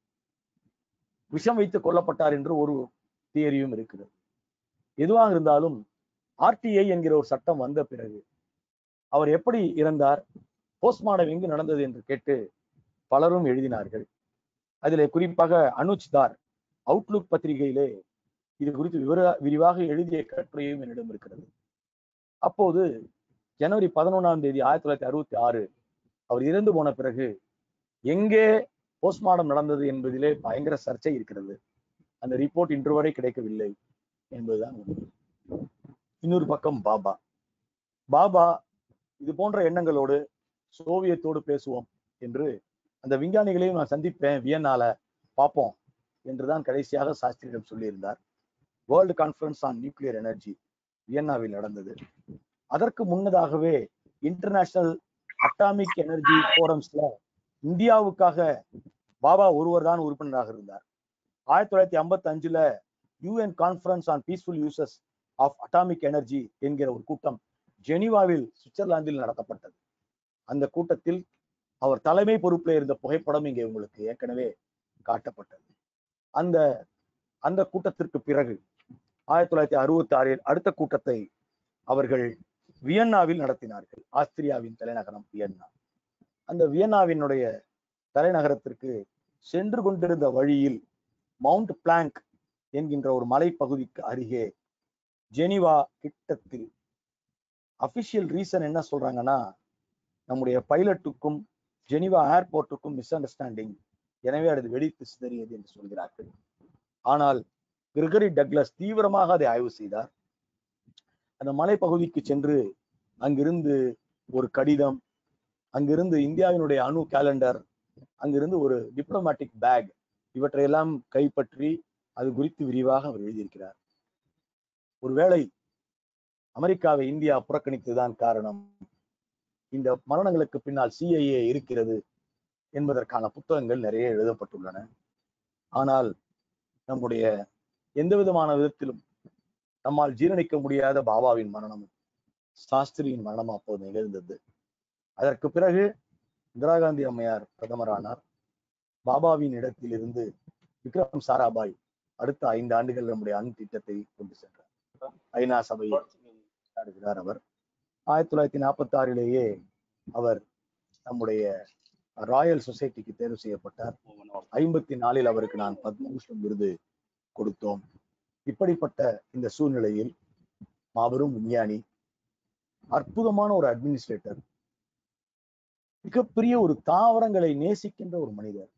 விஷம் வைத்து கொல்லப்பட்டார் என்று ஒரு தியரியும் இருக்கிறது எதுவாக இருந்தாலும் ஆர்டிஐ என்கிற ஒரு சட்டம் வந்த பிறகு அவர் எப்படி இறந்தார் போஸ்ட்மார்டம் எங்கு நடந்தது என்று கேட்டு பலரும் எழுதினார்கள் அதிலே குறிப்பாக அனுஜ் தார் அவுட்லுக் பத்திரிகையிலே இது குறித்து விவர விரிவாக எழுதிய கட்டுரையும் என்னிடம் இருக்கிறது அப்போது ஜனவரி பதினொன்றாம் தேதி ஆயிரத்தி தொள்ளாயிரத்தி அறுபத்தி ஆறு அவர் இறந்து போன பிறகு எங்கே போஸ்ட்மார்டம் நடந்தது என்பதிலே பயங்கர சர்ச்சை இருக்கிறது அந்த ரிப்போர்ட் இன்று வரை கிடைக்கவில்லை என்பதுதான் உண்மை இன்னொரு பக்கம் பாபா பாபா இது போன்ற எண்ணங்களோடு சோவியத்தோடு பேசுவோம் என்று அந்த விஞ்ஞானிகளையும் நான் சந்திப்பேன் வியன்னால பார்ப்போம் என்றுதான் கடைசியாக சாஸ்திரியிடம் சொல்லியிருந்தார் world conference on nuclear energy வியன்னாவில் நடந்தது அதற்கு முன்னதாகவே இன்டர்நேஷனல் அட்டாமிக் எனர்ஜி ஃபோரம்ஸ்ல இந்தியாவுக்காக பாபா ஒருவர் தான் உறுப்பினராக இருந்தார் ஆயிரத்தி தொள்ளாயிரத்தி ஐம்பத்தி அஞ்சுல UN conference on peaceful uses of atomic energy என்கிற ஒரு கூட்டம் ஜெனீவாவில் சுவிட்சர்லாந்தில் நடத்தப்பட்டது அந்த கூட்டத்தில் அவர் தலைமை பொறுப்பில் இருந்த புகைப்படம் இங்கே உங்களுக்கு ஏற்கனவே காட்டப்பட்டது அந்த அந்த கூட்டத்திற்கு பிறகு ஆயிரத்தி தொள்ளாயிரத்தி அறுபத்தி ஆறில் அடுத்த கூட்டத்தை அவர்கள் வியன்னாவில் நடத்தினார்கள் ஆஸ்திரியாவின் தலைநகரம் வியன்னா அந்த வியன்னாவினுடைய தலைநகரத்திற்கு சென்று கொண்டிருந்த வழியில் மவுண்ட் பிளாங்க் என்கின்ற ஒரு மலைப்பகுதிக்கு அருகே ஜெனிவா கிட்டத்தில் அபிஷியல் ரீசன் என்ன சொல்றாங்கன்னா நம்முடைய பைலட்டுக்கும் ஜெனிவா ஏர்போர்ட்டுக்கும் மிஸ் அண்டர்ஸ்டாண்டிங் எனவே அது வெடித்து சிதறியது என்று சொல்கிறார்கள் ஆனால் கிரிகரி டக்ளஸ் தீவிரமாக அதை ஆய்வு செய்தார் அந்த மலைப்பகுதிக்கு சென்று அங்கிருந்து ஒரு கடிதம் அங்கிருந்து இந்தியாவினுடைய அணு கேலண்டர் அங்கிருந்து ஒரு டிப்ளமேட்டிக் பேக் இவற்றையெல்லாம் கைப்பற்றி அது குறித்து விரிவாக அவர் எழுதியிருக்கிறார் ஒருவேளை அமெரிக்காவை இந்தியா புறக்கணித்ததுதான் காரணம் இந்த மரணங்களுக்கு பின்னால் சிஐஏ இருக்கிறது என்பதற்கான புத்தகங்கள் நிறைய எழுதப்பட்டுள்ளன ஆனால் நம்முடைய எந்த விதமான விதத்திலும் நம்மால் ஜீரணிக்க முடியாத பாபாவின் மரணம் சாஸ்திரியின் மரணம் அப்போது நிகழ்ந்தது அதற்கு பிறகு இந்திரா காந்தி அம்மையார் பிரதமரானார் பாபாவின் இடத்தில் இருந்து விக்ரம் சாராபாய் அடுத்த ஐந்து ஆண்டுகள் நம்முடைய அணு திட்டத்தை கொண்டு சென்றார் ஐநா சபையை நடத்துகிறார் அவர் ஆயிரத்தி தொள்ளாயிரத்தி நாற்பத்தி ஆறிலேயே அவர் நம்முடைய ராயல் சொசைட்டிக்கு தேர்வு செய்யப்பட்டார் ஐம்பத்தி நாலில் அவருக்கு நான் பத்மபூஷன் விருது கொடுத்தோம் இப்படிப்பட்ட இந்த சூழ்நிலையில் மாபெரும் விஞ்ஞானி அற்புதமான ஒரு அட்மினிஸ்ட்ரேட்டர் மிகப்பெரிய ஒரு தாவரங்களை நேசிக்கின்ற ஒரு மனிதர்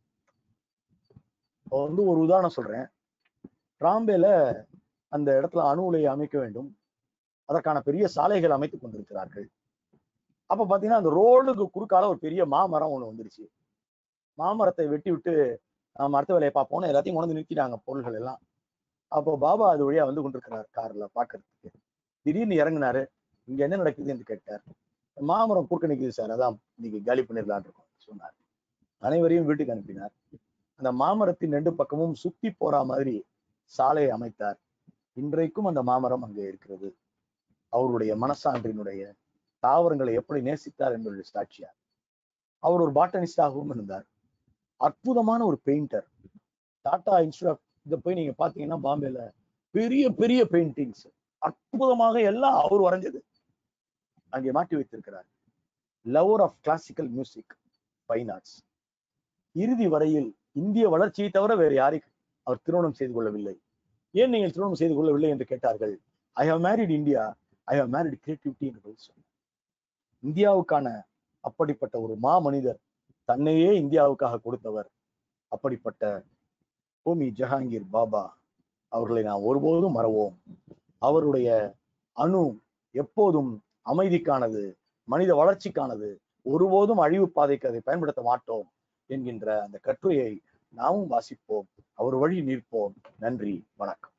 இப்போ வந்து ஒரு உதாரணம் சொல்றேன் ராம்பேல அந்த இடத்துல அணு உலையை அமைக்க வேண்டும் அதற்கான பெரிய சாலைகள் அமைத்துக் கொண்டிருக்கிறார்கள் அப்ப பாத்தீங்கன்னா அந்த ரோடுக்கு குறுக்கால ஒரு பெரிய மாமரம் ஒண்ணு வந்துருச்சு மாமரத்தை வெட்டி விட்டு நம்ம அடுத்த வேலையை பார்ப்போம்னு எல்லாத்தையும் கொண்டு வந்து நிறுத்திட்டாங்க பொருள்கள் எல்லாம் அப்போ பாபா அது வழியா வந்து கொண்டிருக்கிறார் கார்ல பாக்குறதுக்கு திடீர்னு இறங்குனாரு இங்க என்ன நடக்குது என்று கேட்டார் மாமரம் குறுக்க நிக்குது சார் அதான் இன்னைக்கு காலி பண்ணிடலான் இருக்கோம் சொன்னார் அனைவரையும் வீட்டுக்கு அனுப்பினார் அந்த மாமரத்தின் ரெண்டு பக்கமும் சுத்தி போற மாதிரி சாலையை அமைத்தார் இன்றைக்கும் அந்த மாமரம் அங்கே இருக்கிறது அவருடைய மனசான்றினுடைய தாவரங்களை எப்படி நேசித்தார் என்பது சாட்சியார் அவர் ஒரு பாட்டனிஸ்டாகவும் இருந்தார் அற்புதமான ஒரு பெயிண்டர் டாடா இன்ஸ்டியூட் ஆஃப் இதை போய் நீங்க பாத்தீங்கன்னா பாம்பேல பெரிய பெரிய பெயிண்டிங்ஸ் அற்புதமாக எல்லாம் அவர் வரைஞ்சது அங்கே மாட்டி வைத்திருக்கிறார் lover of classical music fine arts இறுதி வரையில் இந்திய வளர்ச்சியை தவிர வேறு யாரையும் அவர் திருமணம் செய்து கொள்ளவில்லை ஏன் நீங்கள் திருமணம் செய்து கொள்ளவில்லை என்று கேட்டார்கள் I have married India I have married creativity என்று பதில் சொன்னார் இந்தியாவுக்கான அப்படிப்பட்ட ஒரு மா மனிதர் தன்னையே இந்தியாவுக்காக கொடுத்தவர் அப்படிப்பட்ட ஹோமி ஜஹாங்கீர் பாபா அவர்களை நாம் ஒருபோதும் மறவோம் அவருடைய அணு எப்போதும் அமைதிக்கானது மனித வளர்ச்சிக்கானது ஒருபோதும் அழிவு பாதைக்கு அதை பயன்படுத்த மாட்டோம் என்கின்ற அந்த கட்டுரையை நாமும் வாசிப்போம் அவர் வழி நிற்போம் நன்றி வணக்கம்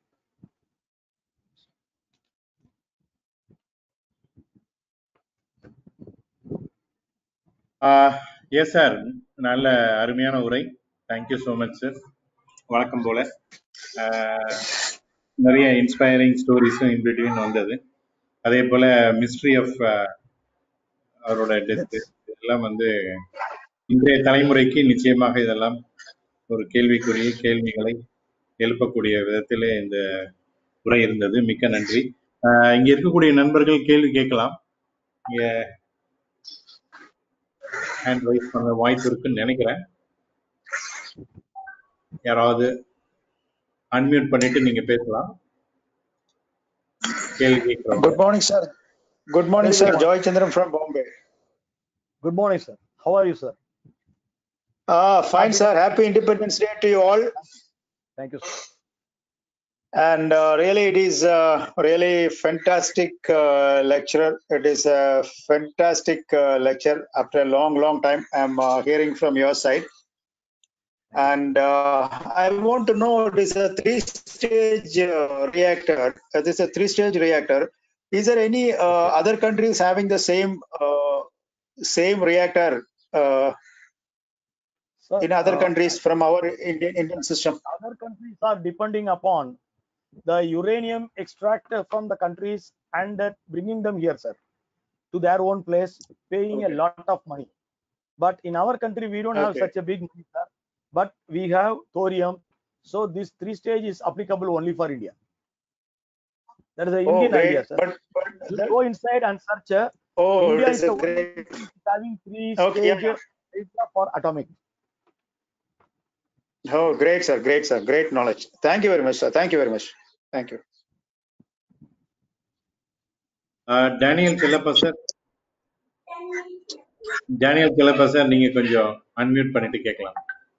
எஸ் சார் நல்ல அருமையான உரை தேங்க்யூ ஸோ மச் சார் வழக்கம் போல ஆஹ் நிறைய இன்ஸ்பைரிங் ஸ்டோரிஸும் இன் பிட்வீன் வந்தது அதே போல மிஸ்ட்ரி ஆஃப் அவரோட டெத் இதெல்லாம் வந்து இன்றைய தலைமுறைக்கு நிச்சயமாக இதெல்லாம் ஒரு கேள்விக்குரிய கேள்விகளை எழுப்பக்கூடிய விதத்திலே இந்த உரை இருந்தது மிக்க நன்றி ஆஹ் இங்க இருக்கக்கூடிய நண்பர்கள் கேள்வி கேட்கலாம் இங்க ஹேண்ட் ரைஸ் பண்ண வாய்ப்பு இருக்குன்னு நினைக்கிறேன் யாராவது அன்மியூட் பண்ணிட்டு நீங்க பேசலாம் கேள்வி கேட்கிறவங்க Good morning, sir. Good morning, Very sir. good morning. Joy Chandran from Bombay. Good morning sir how are you sir Ah, fine, sir. Happy Independence Day to you all. Thank you sir And uh, really, it is uh, really fantastic uh, lecture. It is a fantastic uh, lecture. After a long, long time, I'm uh, hearing from your side. And uh, I want to know it is a three-stage uh, reactor. Uh, this is a three-stage reactor. Is there any uh, other countries having the same uh, same reactor uh, in other countries from our Indian Indian system? other countries are depending upon the uranium extracted from the countries and that bringing them here, sir, to their own place, paying a Okay. lot of money. But in our country, we don't have Okay. such a big money, sir. But we have thorium. So this three stage is applicable only for India. That is the Oh, Indian great. idea, sir. But, but You that- go inside and search. uh, oh, India it is is a the only great. country which is having three Okay, yeah, stage yeah. reactor for atomic. Oh, great, sir. Great, sir. Great knowledge. Thank you very much, sir. Thank you very much. Thank you. Daniel Chellappa sir Daniel Chellappa sir நீங்க கொஞ்சம் unmute பண்ணிட்டு கேட்கலாம்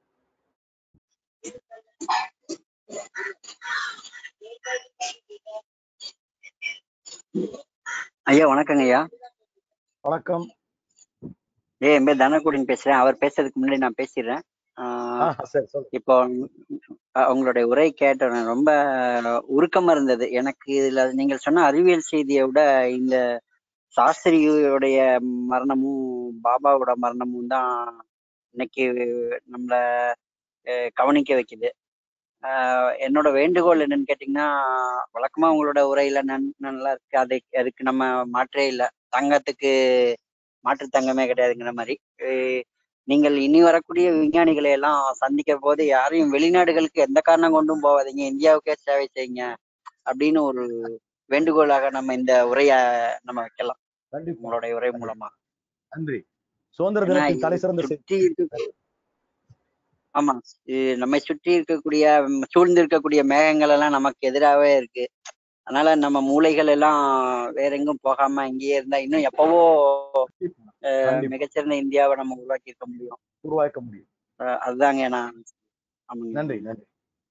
ஐயா வணக்கங்க ஐயா வணக்கம் ஏ என் பேர் தனகுடின்னு பேசுறேன் அவர் பேசுறதுக்கு முன்னாடி நான் பேசிடுறேன் ஆஹ் ஆ, சரி சொல்லு இப்போ அஹ் உங்களுடைய உரை கேட்ட ரொம்ப உருக்கமா இருந்தது எனக்கு இதுல நீங்கள் சொன்ன அறிவியல் செய்தியை விட இந்த சாஸ்திரியுடைய மரணமும் பாபாவோட மரணமும் தான் இன்னைக்கு நம்மள அஹ் கவனிக்க வைக்குது ஆஹ் என்னோட வேண்டுகோள் என்னன்னு கேட்டீங்கன்னா வழக்கமா உங்களோட உரையில நன் நல்லா இருக்கு அதை அதுக்கு நம்ம மாற்றே இல்லை தங்கத்துக்கு மாற்று தங்கமே கிடையாதுங்கிற மாதிரி அஹ் நீங்கள் இனி வரக்கூடிய விஞ்ஞானிகளை எல்லாம் சந்திக்க போது யாரையும் வெளிநாடுகளுக்கு எந்த காரணம் கொண்டும் போகாதீங்க இந்தியாவுக்கே சேவை செய்யுங்க அப்படின்னு ஒரு வேண்டுகோளாக நம்ம இந்த உரைய நம்ம வைக்கலாம் கண்டிப்பா உங்களுடைய உரை மூலமா நன்றி சுதந்திர ஏன்னா தினத்தின் தலை சிறந்த செய்தி சுற்றி இருக்க ஆமா இ- நம்மை சுற்றி இருக்கக்கூடிய ம், சூழ்ந்து இருக்கக்கூடிய மேகங்கள் எல்லாம் நமக்கு எதிராகவே இருக்கு அதனால நம்ம மூளைகள் எல்லாம் வேற எங்கும் போகாம இங்கேயே இருந்தா இன்னும் எப்பவோ அஹ், கண்டிப்பா மிகச்சிறந்த இந்தியாவை நம்ம உருவாக்கி இருக்க முடியும் உருவாக்க முடியும் அஹ், அதுதாங்க நான் ஆமாங்க நன்றி நன்றி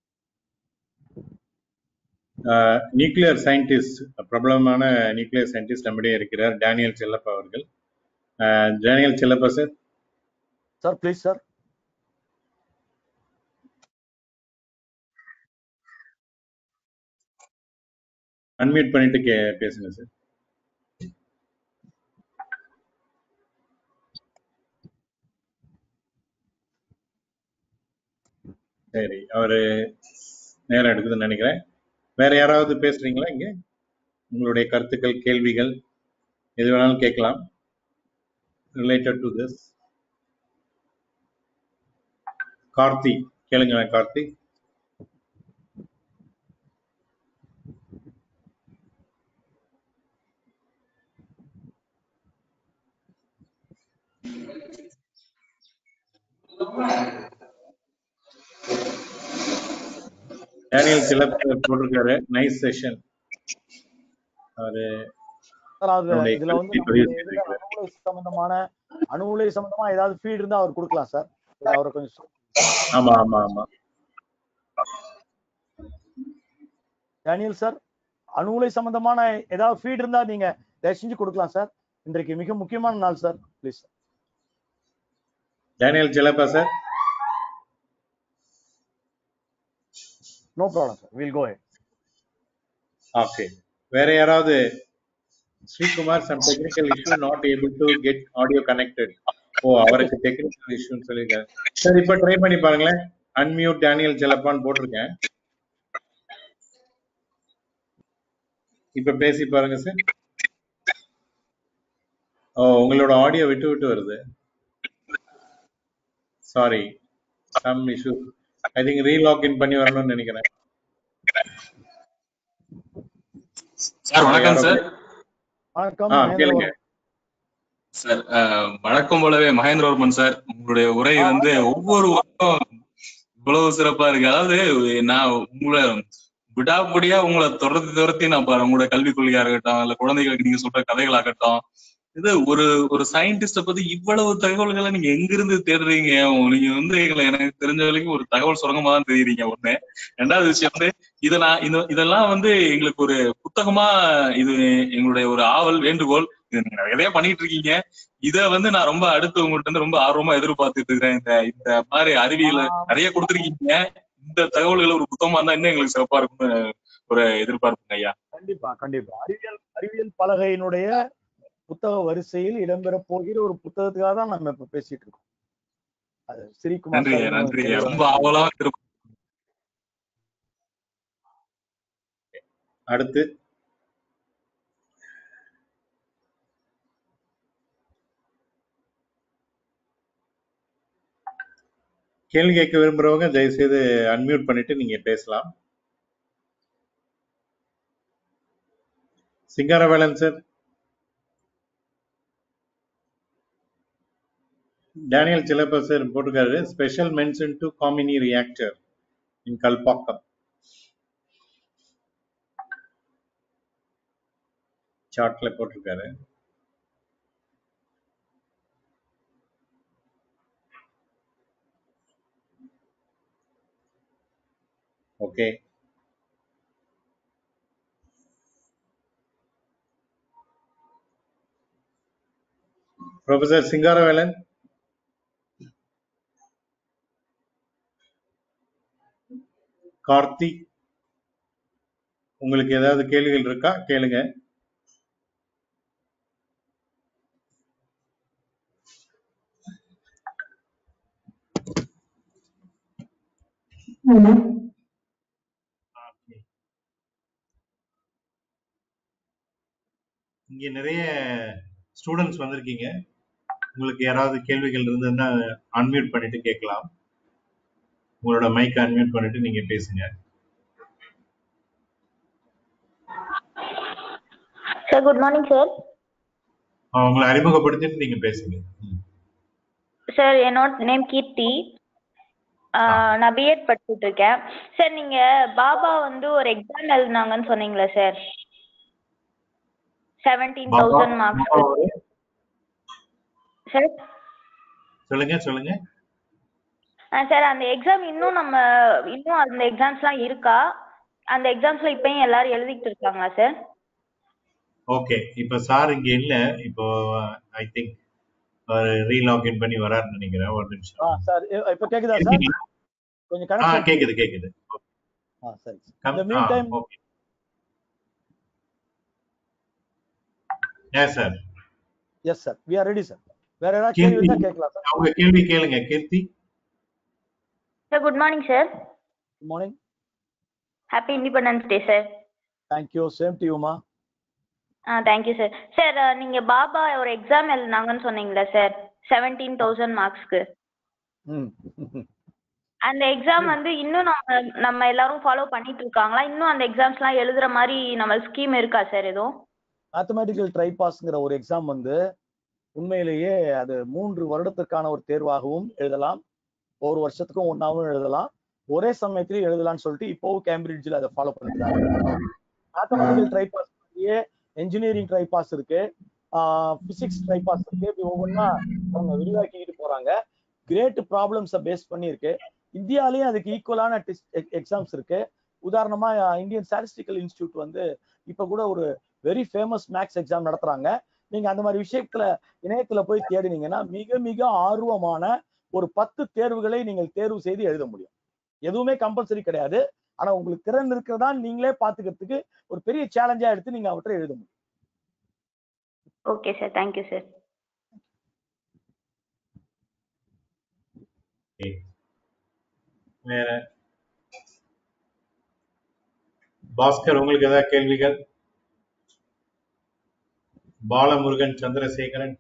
நியூக்ளியர் சயின்டிஸ்ட் பிரபலமான நியூக்ளியர் சயின்டிஸ்ட் நம்மிடையே இருக்கிறார் டேனியல் செல்லப்பா அவர்கள் அஹ், Daniel Chellappa sir sir please sir unmute பண்ணிட்டு கே பேசுங்க சார் சரி அவரு நேரம் எடுக்குதுன்னு நினைக்கிறேன் வேற யாராவது பேசுறீங்களா இங்க உங்களுடைய கருத்துக்கள் கேள்விகள் எது வேணாலும் கேட்கலாம் ரிலேட்டட் டு திஸ் கார்த்தி கேளுங்க கார்த்தி டேனியல் சிலப்ப போட்டிருக்காரு நைஸ் செஷன் அவரு சார் அது நம்முடைய இதுல வந்து கருத்தை பதிவு நம்மளுடைய இதுல செய்திருக்கிறார் அணு உலை சம்பந்தமான அணு உலை சம்பந்தமா ஏதாவது ஃபீல்டு இருந்தா அவர் கொடுக்கலாம் சார் அவரை கொஞ்சம் சொ- ஆமா ஆமா ஆமா டேனியல் சார் அணு உலை சம்பந்தமான ஏதாவது ஃபீல்டு இருந்தா நீங்க தயவு செஞ்சு கொடுக்கலாம் சார் இன்றைக்கு மிக முக்கியமான நாள் sir please Daniel Chellappa sir no problem sir will go okay வேற யாராவது Srikumar some technical issue not able to get audio connected ஓ அவருக்கு டெக்னிக்கல் இஷ்யூன்னு சொல்லியிருக்காரு சார் இப்ப ட்ரை பண்ணி பாருங்களேன் அன்மியூட் டேனியல் செலப்பான்னு போட்டிருக்கேன் இப்ப பேசி பாருங்க சார் ஓ உங்களோட ஆடியோ விட்டு விட்டு வருது sorry some issue I think relog in பண்ணி வரணும்னு நினைக்கிறேன் சார் வணக்கம் சார் வணக்கம் ஆ மகேந்திர கேளுங்க வர்மன். சார் அஹ், வழக்கம் போலவே மகேந்திரவர்மன் சார் உங்களுடைய உரை ஆ, வந்து வணக்கம் ஒவ்வொரு வாரம் இவ்வளவு சிறப்பா இருக்கு அதாவது நான் உங்களை விடாப்படியா உங்களை துரத்தி துரத்தி நான் பாரு உங்களுடைய கல்விக் கொள்கையா இருக்கட்டும் இல்ல குழந்தைகளுக்கு நீங்க சொல்ற கதைகளாகட்டும் இது ஒரு ஒரு சயின்டிஸ்ட பத்தி இவ்வளவு தகவல்களை நீங்க எங்கிருந்து தேடுறீங்க நீங்க வந்து எங்களை எனக்கு தெரிஞ்ச வரைக்கும் ஒரு தகவல் சுரங்கமா தான் தெரியுறீங்க ஒண்ணு ரெண்டாவது விஷயம் வந்து இத நான் இந்த இதெல்லாம் வந்து எங்களுக்கு ஒரு புத்தகமா இது எங்களுடைய ஒரு ஆவல் வேண்டுகோள் இது நீங்க நிறைய பண்ணிட்டு இருக்கீங்க இத வந்து நான் ரொம்ப அடுத்து உங்கள்ட்ட இருந்து ரொம்ப ஆர்வமா எதிர்பார்த்துட்டு இருக்கிறேன் இந்த இந்த மாதிரி அறிவியல ஆ, நிறைய கொடுத்துருக்கீங்க இந்த தகவல்கள் ஒரு புத்தகமா இருந்தா இன்னும் எங்களுக்கு சிறப்பா இருக்கும்னு ஒரு எதிர்பார்ப்புங்க ஐயா கண்டிப்பா கண்டிப்பா அறிவியல் அறிவியல் பலகையினுடைய புத்தக வரிசையில் இடம்பெற போகிற ஒரு புத்தகத்துக்காக தான் நம்ம இப்ப பேசிட்டு இருக்கோம் அது ஸ்ரீகுமார் நன்றி சார் ஐயா இன்னும் நன்றி ஐயா தெளிவா ரொம்ப ஆவலா இருக்கு அடுத்து கேள்வி கேட்க விரும்புறவங்க தயவு செய்து அன்மியூட் பண்ணிட்டு நீங்க பேசலாம் சிங்காரவேலன் சார் டேனியல் சிலபஸர் போட்டிருக்காரு special mention to Kamini reactor in Kalpakkam சார்ட்ல போட்டிருக்காரு ஓகே ப்ரொஃபசர் சிங்காரவேலன் கார்த்திக் உங்களுக்கு ஏதாவது கேள்விகள் இருக்கா கேளுங்க இங்க நிறைய ஸ்டூடெண்ட்ஸ் வந்திருக்கீங்க உங்களுக்கு யாராவது கேள்விகள் இருந்ததுன்னா அன்மியூட் பண்ணிட்டு கேட்கலாம் உங்களோட மைக் அன்மியூட் பண்ணிட்டு நீங்க பேசுங்க சார் குட் மார்னிங் சார் ஆஹ் உங்களை அறிமுகப்படுத்திட்டு நீங்க பேசுங்க ம். சார் என்னோட நேம் கீர்த்தி ஆஹ் நான் பிஎட் படிச்சுட்டு இருக்கேன் சார் நீங்க பாபா வந்து ஒரு எக்ஸாம் எழுதினாங்கன்னு சொன்னீங்களா sir seventeen Bhabha thousand marks Bhabha ஒரு- சார் சொல்லுங்க சொல்லுங்க சார் அந்த எக்ஸாம் இன்னும் நம்ம இன்னும் அந்த எக்ஸாம்ஸ்லாம் இருக்கா அந்த எக்ஸாம்ஸ்ல இப்பயும் எல்லாரும் எழுதிட்டு இருக்காங்களா சார் ஓகே இப்ப சார் இங்க இல்ல இப்போ ஐ திங்க் ரீலாகின் பண்ணி வராருன்னு நினைக்கிறேன் ஒரு ஆ நிமிஷம் சார் இப்ப கேக்குதா சார் இருக்கீங்களா? கொஞ்சம் ஆ கனெக்ஷன் கேக்குது கேக்குது ஆ சரி கம்- இந்த ஆ, மீன் டைம் ஓகே ஏன் sir yes sir we are ready sir வேற ஏதாவது கேள்வி கீர்த்தி இருந்தா கேட்கலாம் சார் அவங்க கேள்வி கேளுங்க Keerthi sir good morning sir good morning happy Independence Day sir thank you same to யூமா ஆ தேங்க்யூ சார் சார் நீங்க பாபா ஒரு எக்ஸாம் எழுதினாங்கன்னு சொன்னீங்களா சார் செவன்டீன் தௌசண்ட் மார்க்ஸ்க்கு ம் அந்த எக்ஸாம் வந்து இன்னும் நம்ம நம்ம எல்லாரும் ஃபாலோ பண்ணிட்டு இருக்காங்களா இன்னும் அந்த எக்ஸாம்ஸ்லாம் எழுதுற மாதிரி நம்ம ஸ்கீம் இருக்கா சார் எதுவும் மேத்தமெட்டிக்கல் ட்ரைபாஸ்ங்கிற ஒரு எக்ஸாம் வந்து உண்மையிலேயே அது மூன்று வருடத்திற்கான ஒரு தேர்வாகவும் எழுதலாம் ஒரு வருஷத்துக்கும் ஒன்றாவும் எழுதலாம் ஒரே சமயத்திலேயே எழுதலாம்னு சொல்லிட்டு இப்போவும் கேம்பிரிட்ஜில் அதை ஃபாலோ பண்ணிருக்காங்க மேத்தமெட்டிக்கல் ட்ரைபாஸ்லயே என்ஜினியரிங் ட்ரைபாஸ் இருக்கு பிசிக்ஸ் ட்ரைபாஸ் இருக்கு இப்படி ஒவ்வொன்றா அவங்க விரிவாக்கிக்கிட்டு போறாங்க கிரேட் ப்ராப்ளம்ஸை பேஸ் பண்ணியிருக்கு இந்தியாலயும் அதுக்கு ஈக்குவலான எக்ஸாம்ஸ் இருக்கு உதாரணமா இந்தியன் ஸ்டாட்டிஸ்டிக்கல் இன்ஸ்டியூட் வந்து இப்ப கூட ஒரு வெரி ஃபேமஸ் மேக்ஸ் எக்ஸாம் நடத்துறாங்க நீங்க அந்த மாதிரி விஷயத்துல இணையத்துல போய் தேடினீங்கன்னா மிக மிக ஆர்வமான ஒரு பத்து தேர்வுகளை நீங்கள் தேர்வு செய்து எழுத முடியும் எதுவுமே கம்பல்சரி கிடையாது ஆனா உங்களுக்கு திறன் இருக்கிறதா நீங்களே பாத்துக்கிறதுக்கு ஒரு பெரிய சேலஞ்சா எடுத்து நீங்க அவற்றை எழுத முடியும் okay sir thank you sir Okay. வேற பாஸ்கர் உங்களுக்கு ஏதாவது கேள்விகள் பாலமுருகன் சந்திரசேகரன்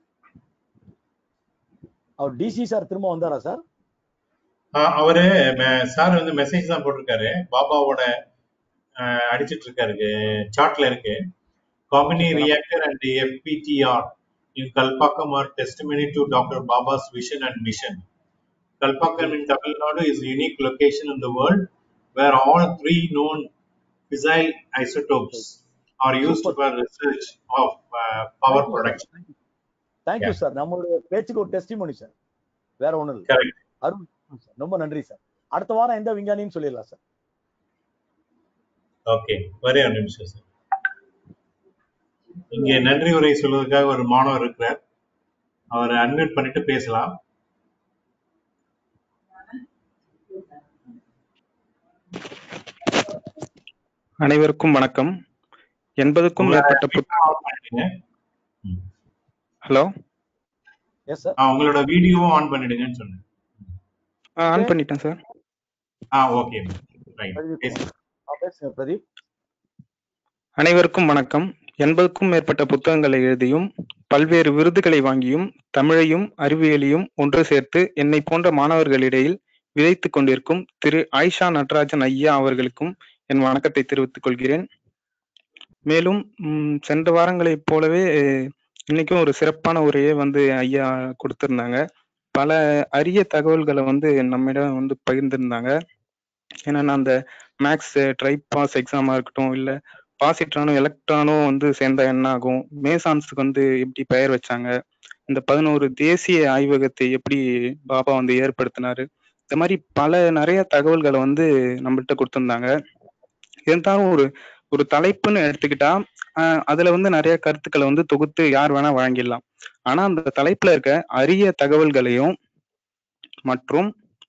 அவர் டிசி சார் திரும்ப வந்தாரா சார் ஆ, அவரு சார் வந்து மெசேஜ் தான் போட்டிருக்காரு பாபாவோட அஹ், அடிச்சிட்டு இருக்காரு சார்ட்ல இருக்கு Kamini reactor and FBTR in Kalpakkam are testimony to doctor Bhabha's vision and mission Kalpakkam in Tamil Nadu is a unique location in the world where all three known fissile isotopes are used Super. for research of uh, power production. Thank you Yeah. Sir நம்மளுடைய பேச்சுக்கு ஒரு testimony sir வேற ஒண்ணும் இல்லை Correct. Arun sir ரொம்ப நன்றி sir அடுத்த வாரம் எந்த விஞ்ஞானின்னு சொல்லிடலாம் சார் Okay. ஒரே ஒரு நிமிஷம் சார் இங்கே நன்றி உரை சொல்வதற்காக ஒரு மாணவர் இருக்கிறார் அவரை அன்மியூட் பண்ணிட்டு பேசலாம் அனைவருக்கும் வணக்கம் எண்பதுக்கும் உங்களோட மேற்பட்ட புத் video on பண்ணிடுங்க ம். ஹலோ எஸ் சார் ஆ, உங்களோட வீடியோவும் ஆன் பண்ணிடுங்கன்னு சொன்னேன் ஆன் பண்ணிட்டேன் சார் ஆ ஓகே ரைட் பிரதீப் பேசுங்க ஆ, பேசுங்க பிரதீப் அனைவருக்கும் வணக்கம் எண்பதுக்கும் மேற்பட்ட புத்தகங்களை எழுதியும் பல்வேறு விருதுகளை வாங்கியும் தமிழையும் அறிவியலையும் ஒன்று சேர்த்து என்னை போன்ற மாணவர்களிடையில் விதைத்துக் கொண்டிருக்கும் திரு ஆயிஷா நடராஜன் ஐயா அவர்களுக்கும் என் வணக்கத்தை தெரிவித்துக் கொள்கிறேன் மேலும் ம், சென்ற வாரங்களைப் போலவே இன்னைக்கும் ஒரு சிறப்பான உரையை வந்து ஐயா கொடுத்திருந்தாங்க பல அரிய தகவல்களை வந்து நம்மிடம் வந்து பகிர்ந்திருந்தாங்க என்னன்னா அந்த மேக்ஸ் ட்ரை பாஸ் எக்ஸாமா இருக்கட்டும் இல்ல பாசிட்ரானும் எலக்ட்ரானும் வந்து சேர்ந்தா என்ன ஆகும் மேசான்ஸுக்கு வந்து எப்படி பெயர் வச்சாங்க இந்த பதினோரு தேசிய ஆய்வகத்தை எப்படி பாபா வந்து ஏற்படுத்தினாரு இந்த மாதிரி பல நிறைய தகவல்களை வந்து நம்மள்ட்ட கொடுத்திருந்தாங்க இருந்தாலும் ஒரு ஒரு தலைப்புன்னு எடுத்துக்கிட்டா ஆஹ் அதுல வந்து நிறைய கருத்துக்களை வந்து தொகுத்து யார் வேணா வழங்கிடலாம் ஆனா அந்த தலைப்புல இருக்க அரிய தகவல்களையும் மற்றும்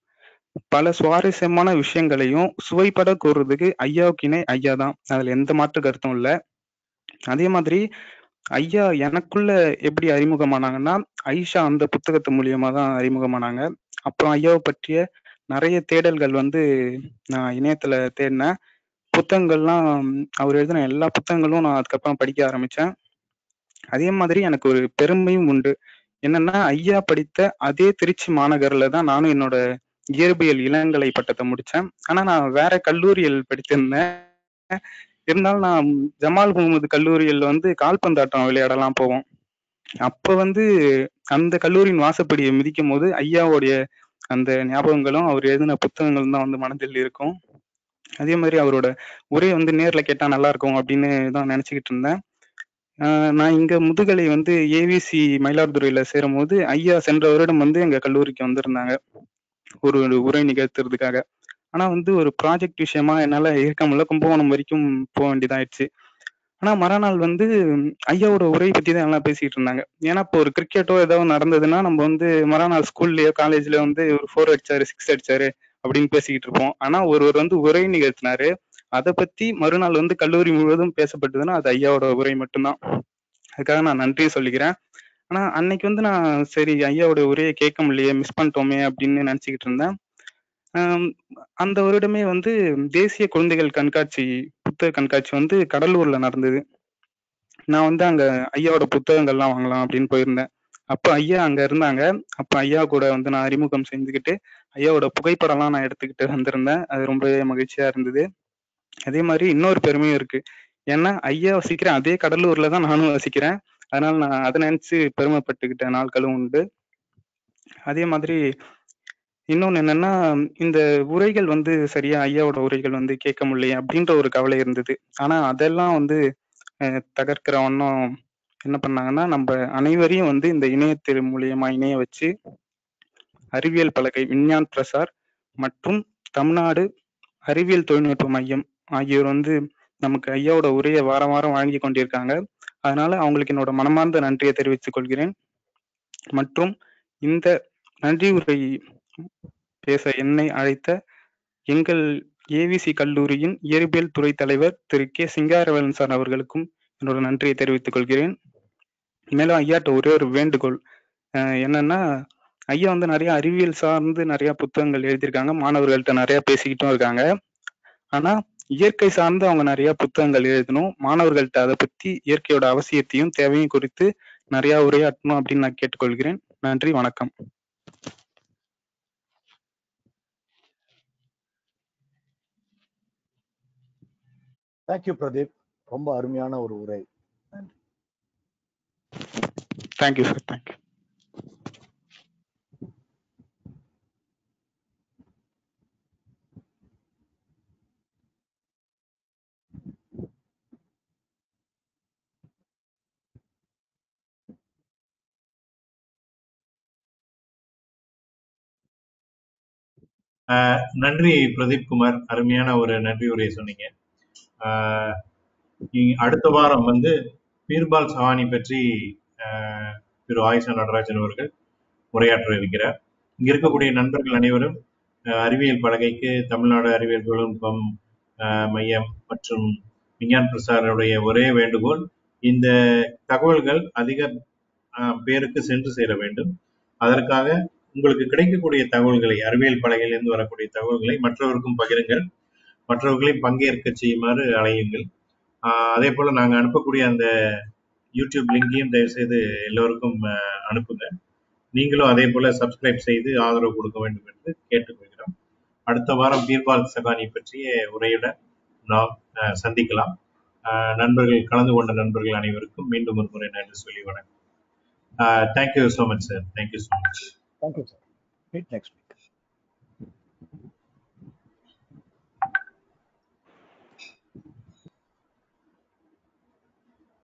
பல சுவாரஸ்யமான விஷயங்களையும் சுவைப்பட கூறுறதுக்கு ஐயாவுக்கு இணை ஐயா தான் அதுல எந்த மாற்று கருத்தும் இல்ல அதே மாதிரி ஐயா எனக்குள்ள எப்படி அறிமுகமானாங்கன்னா ஐஷா அந்த புத்தகத்து மூலியமா தான் அறிமுகமானாங்க அப்புறம் ஐயாவை பற்றிய நிறைய தேடல்கள் வந்து நான் இணையத்துல தேடினேன் புத்தகங்கள்லாம் அவர் எழுதின எல்லா புத்தகங்களும் நான் அதுக்கப்புறம் படிக்க ஆரம்பிச்சேன் அதே மாதிரி எனக்கு ஒரு பெருமையும் உண்டு என்னன்னா ஐயா படித்த அதே திருச்சி மாநகர்ல தான் நானும் என்னோட இயற்பியல் இளங்கலை பட்டத்தை முடிச்சேன் ஆனா நான் வேற கல்லூரியில் படித்திருந்தேன் இருந்தாலும் நான் ஜமால் முகமது கல்லூரியில் வந்து கால்பந்தாட்டம் விளையாடலாம் போவோம் அப்ப வந்து அந்த கல்லூரியின் வாசப்படியை மிதிக்கும் போது ஐயாவுடைய அந்த ஞாபகங்களும் அவர் எழுதின புத்தகங்களும் தான் வந்து மனதில் இருக்கும் அதே மாதிரி அவரோட உரையை வந்து நேர்ல கேட்டா நல்லா இருக்கும் அப்படின்னு தான் நினைச்சுக்கிட்டு இருந்தேன் ஆஹ் நான் இங்க முதுகலை வந்து ஏவிசி மயிலாடுதுறையில சேரும் போது ஐயா சென்ற வருடம் வந்து எங்க கல்லூரிக்கு வந்திருந்தாங்க ஒரு ஒரு உரை நிகழ்த்துறதுக்காக ஆனா வந்து ஒரு ப்ராஜெக்ட் விஷயமா என்னால இருக்க முடியல கும்பகோணம் வரைக்கும் போக வேண்டியதாயிடுச்சு ஆனா மறுநாள் வந்து ஐயாவோட உரை பத்தி தான் எல்லாம் பேசிட்டு இருந்தாங்க ஏன்னா இப்போ ஒரு கிரிக்கெட்டோ ஏதாவது நடந்ததுன்னா நம்ம வந்து மறுநாள் ஸ்கூல்லயோ காலேஜ்லயோ வந்து ஒரு ஃபோர் அடிச்சாரு சிக்ஸ் அடிச்சாரு அப்படின்னு பேசிக்கிட்டு இருப்போம் ஆனா ஒருவர் வந்து உரை நிகழ்த்தினாரு அதை பத்தி மறுநாள் வந்து கல்லூரி முழுவதும் பேசப்பட்டதுன்னா அது ஐயாவோட உரை மட்டும்தான் அதுக்காக நான் நன்றி சொல்லிக்கிறேன் ஆனா அன்னைக்கு வந்து நான் சரி ஐயாவோட உரையை கேட்க முடியலையே மிஸ் பண்ணிட்டோமே அப்படின்னு நினைச்சுக்கிட்டு இருந்தேன் ஆம், அந்த வருடமே வந்து தேசிய குழந்தைகள் கண்காட்சி புத்தக கண்காட்சி வந்து கடலூர்ல நடந்தது நான் வந்து அங்க ஐயாவோட புத்தகங்கள்லாம் வாங்கலாம் அப்படின்னு போயிருந்தேன் அப்ப ஐயா அங்க இருந்தாங்க அப்ப ஐயா கூட வந்து நான் அறிமுகம் செஞ்சுக்கிட்டு ஐயாவோட புகைப்படம்லாம் நான் எடுத்துக்கிட்டு வந்திருந்தேன் அது ரொம்பவே மகிழ்ச்சியா இருந்தது அதே மாதிரி இன்னொரு பெருமையும் இருக்கு ஏன்னா ஐயா வசிக்கிறேன் அதே கடலூர்ல தான் நானும் வசிக்கிறேன் அதனால நான் அதை நினைச்சு பெருமைப்பட்டுக்கிட்ட நாட்களும் உண்டு அதே மாதிரி இன்னொன்னு என்னன்னா இந்த உரைகள் வந்து சரியா ஐயாவோட உரைகள் வந்து கேட்க முடியலையே அப்படின்ற ஒரு கவலை இருந்தது ஆனா அதெல்லாம் வந்து அஹ், தகர்க்கிற வண்ணம் என்ன பண்ணாங்கன்னா நம்ம அனைவரையும் வந்து இந்த இணையத்தின் மூலியமா இணைய வச்சு அறிவியல் பலகை விஞ்ஞான் பிரசார் மற்றும் தமிழ்நாடு அறிவியல் தொழில்நுட்ப மையம் ஆகியோர் வந்து நமக்கு ஐயாவோட உரையை வாரம் வாரம் வழங்கி கொண்டிருக்காங்க அதனால அவங்களுக்கு என்னோட மனமார்ந்த நன்றியை தெரிவித்துக் கொள்கிறேன் மற்றும் இந்த நன்றி உரை பேச என்னை அழைத்த எங்கள் ஏவிசி கல்லூரியின் இயற்பியல் துறை தலைவர் திரு கே சிங்காரவேலன் சார் அவர்களுக்கும் என்னோட நன்றியை தெரிவித்துக் கொள்கிறேன் மேலும் ஐயாட்ட ஒரே ஒரு வேண்டுகோள் அஹ் என்னன்னா ஐயா வந்து நிறைய அறிவியல் சார்ந்து நிறைய புத்தகங்கள் எழுதியிருக்காங்க மாணவர்கள்ட்ட நிறைய பேசிக்கிட்டும் இருக்காங்க ஆனா இயற்கை சார்ந்து அவங்க நிறைய புத்தகங்கள் எழுதணும் மாணவர்கள்ட்ட அதை பத்தி இயற்கையோட அவசியத்தையும் தேவையும் குறித்து நிறைய உரையாற்றணும் அப்படின்னு நான் கேட்டுக்கொள்கிறேன் நன்றி வணக்கம் தேங்க்யூ பிரதீப் ரொம்ப அருமையான ஒரு உரை தேங்க்யூ சார் தேங்க்யூ ஆஹ் நன்றி பிரதீப் குமார் அருமையான ஒரு நன்றி உரையை சொன்னீங்க ஆஹ் இ- அடுத்த வாரம் வந்து பீர்பால் சவானி பற்றி ஆஹ் திரு ஆயிஷா நடராஜன் அவர்கள் உரையாற்ற இருக்கிறார் இங்க இருக்கக்கூடிய நண்பர்கள் அனைவரும் ஆஹ் அறிவியல் பலகைக்கு தமிழ்நாடு அறிவியல் தொழில்நுட்பம் ஆஹ் மையம் மற்றும் விஞ்ஞான் பிரசாருடைய ஒரே வேண்டுகோள் இந்த தகவல்கள் அதிக ஆஹ் பேருக்கு சென்று சேர வேண்டும் அதற்காக உங்களுக்கு கிடைக்கக்கூடிய தகவல்களை அறிவியல் பலகையிலிருந்து வரக்கூடிய தகவல்களை மற்றவருக்கும் பகிருங்கள் மற்றவர்களை பங்கேற்க செய்யுமாறு அழையுங்கள் ஆஹ் அதே போல நாங்க அனுப்பக்கூடிய அந்த யூடியூப் லிங்கையும் தயவு செய்து எல்லோருக்கும் ஆஹ் அனுப்புங்க நீங்களும் அதே போல சப்ஸ்கிரைப் செய்து ஆதரவு கொடுக்க வேண்டும் என்று கேட்டுக்கொள்கிறோம் அடுத்த வாரம் பீர்பால் சகானி பற்றிய உரையுடன் நாம் ஆஹ் சந்திக்கலாம் ஆஹ் நண்பர்கள் கலந்து கொண்ட நண்பர்கள் அனைவருக்கும் மீண்டும் ஒரு முறை நன்றி சொல்லி வணக்கம் thank you so much sir thank you so much thank you sir meet next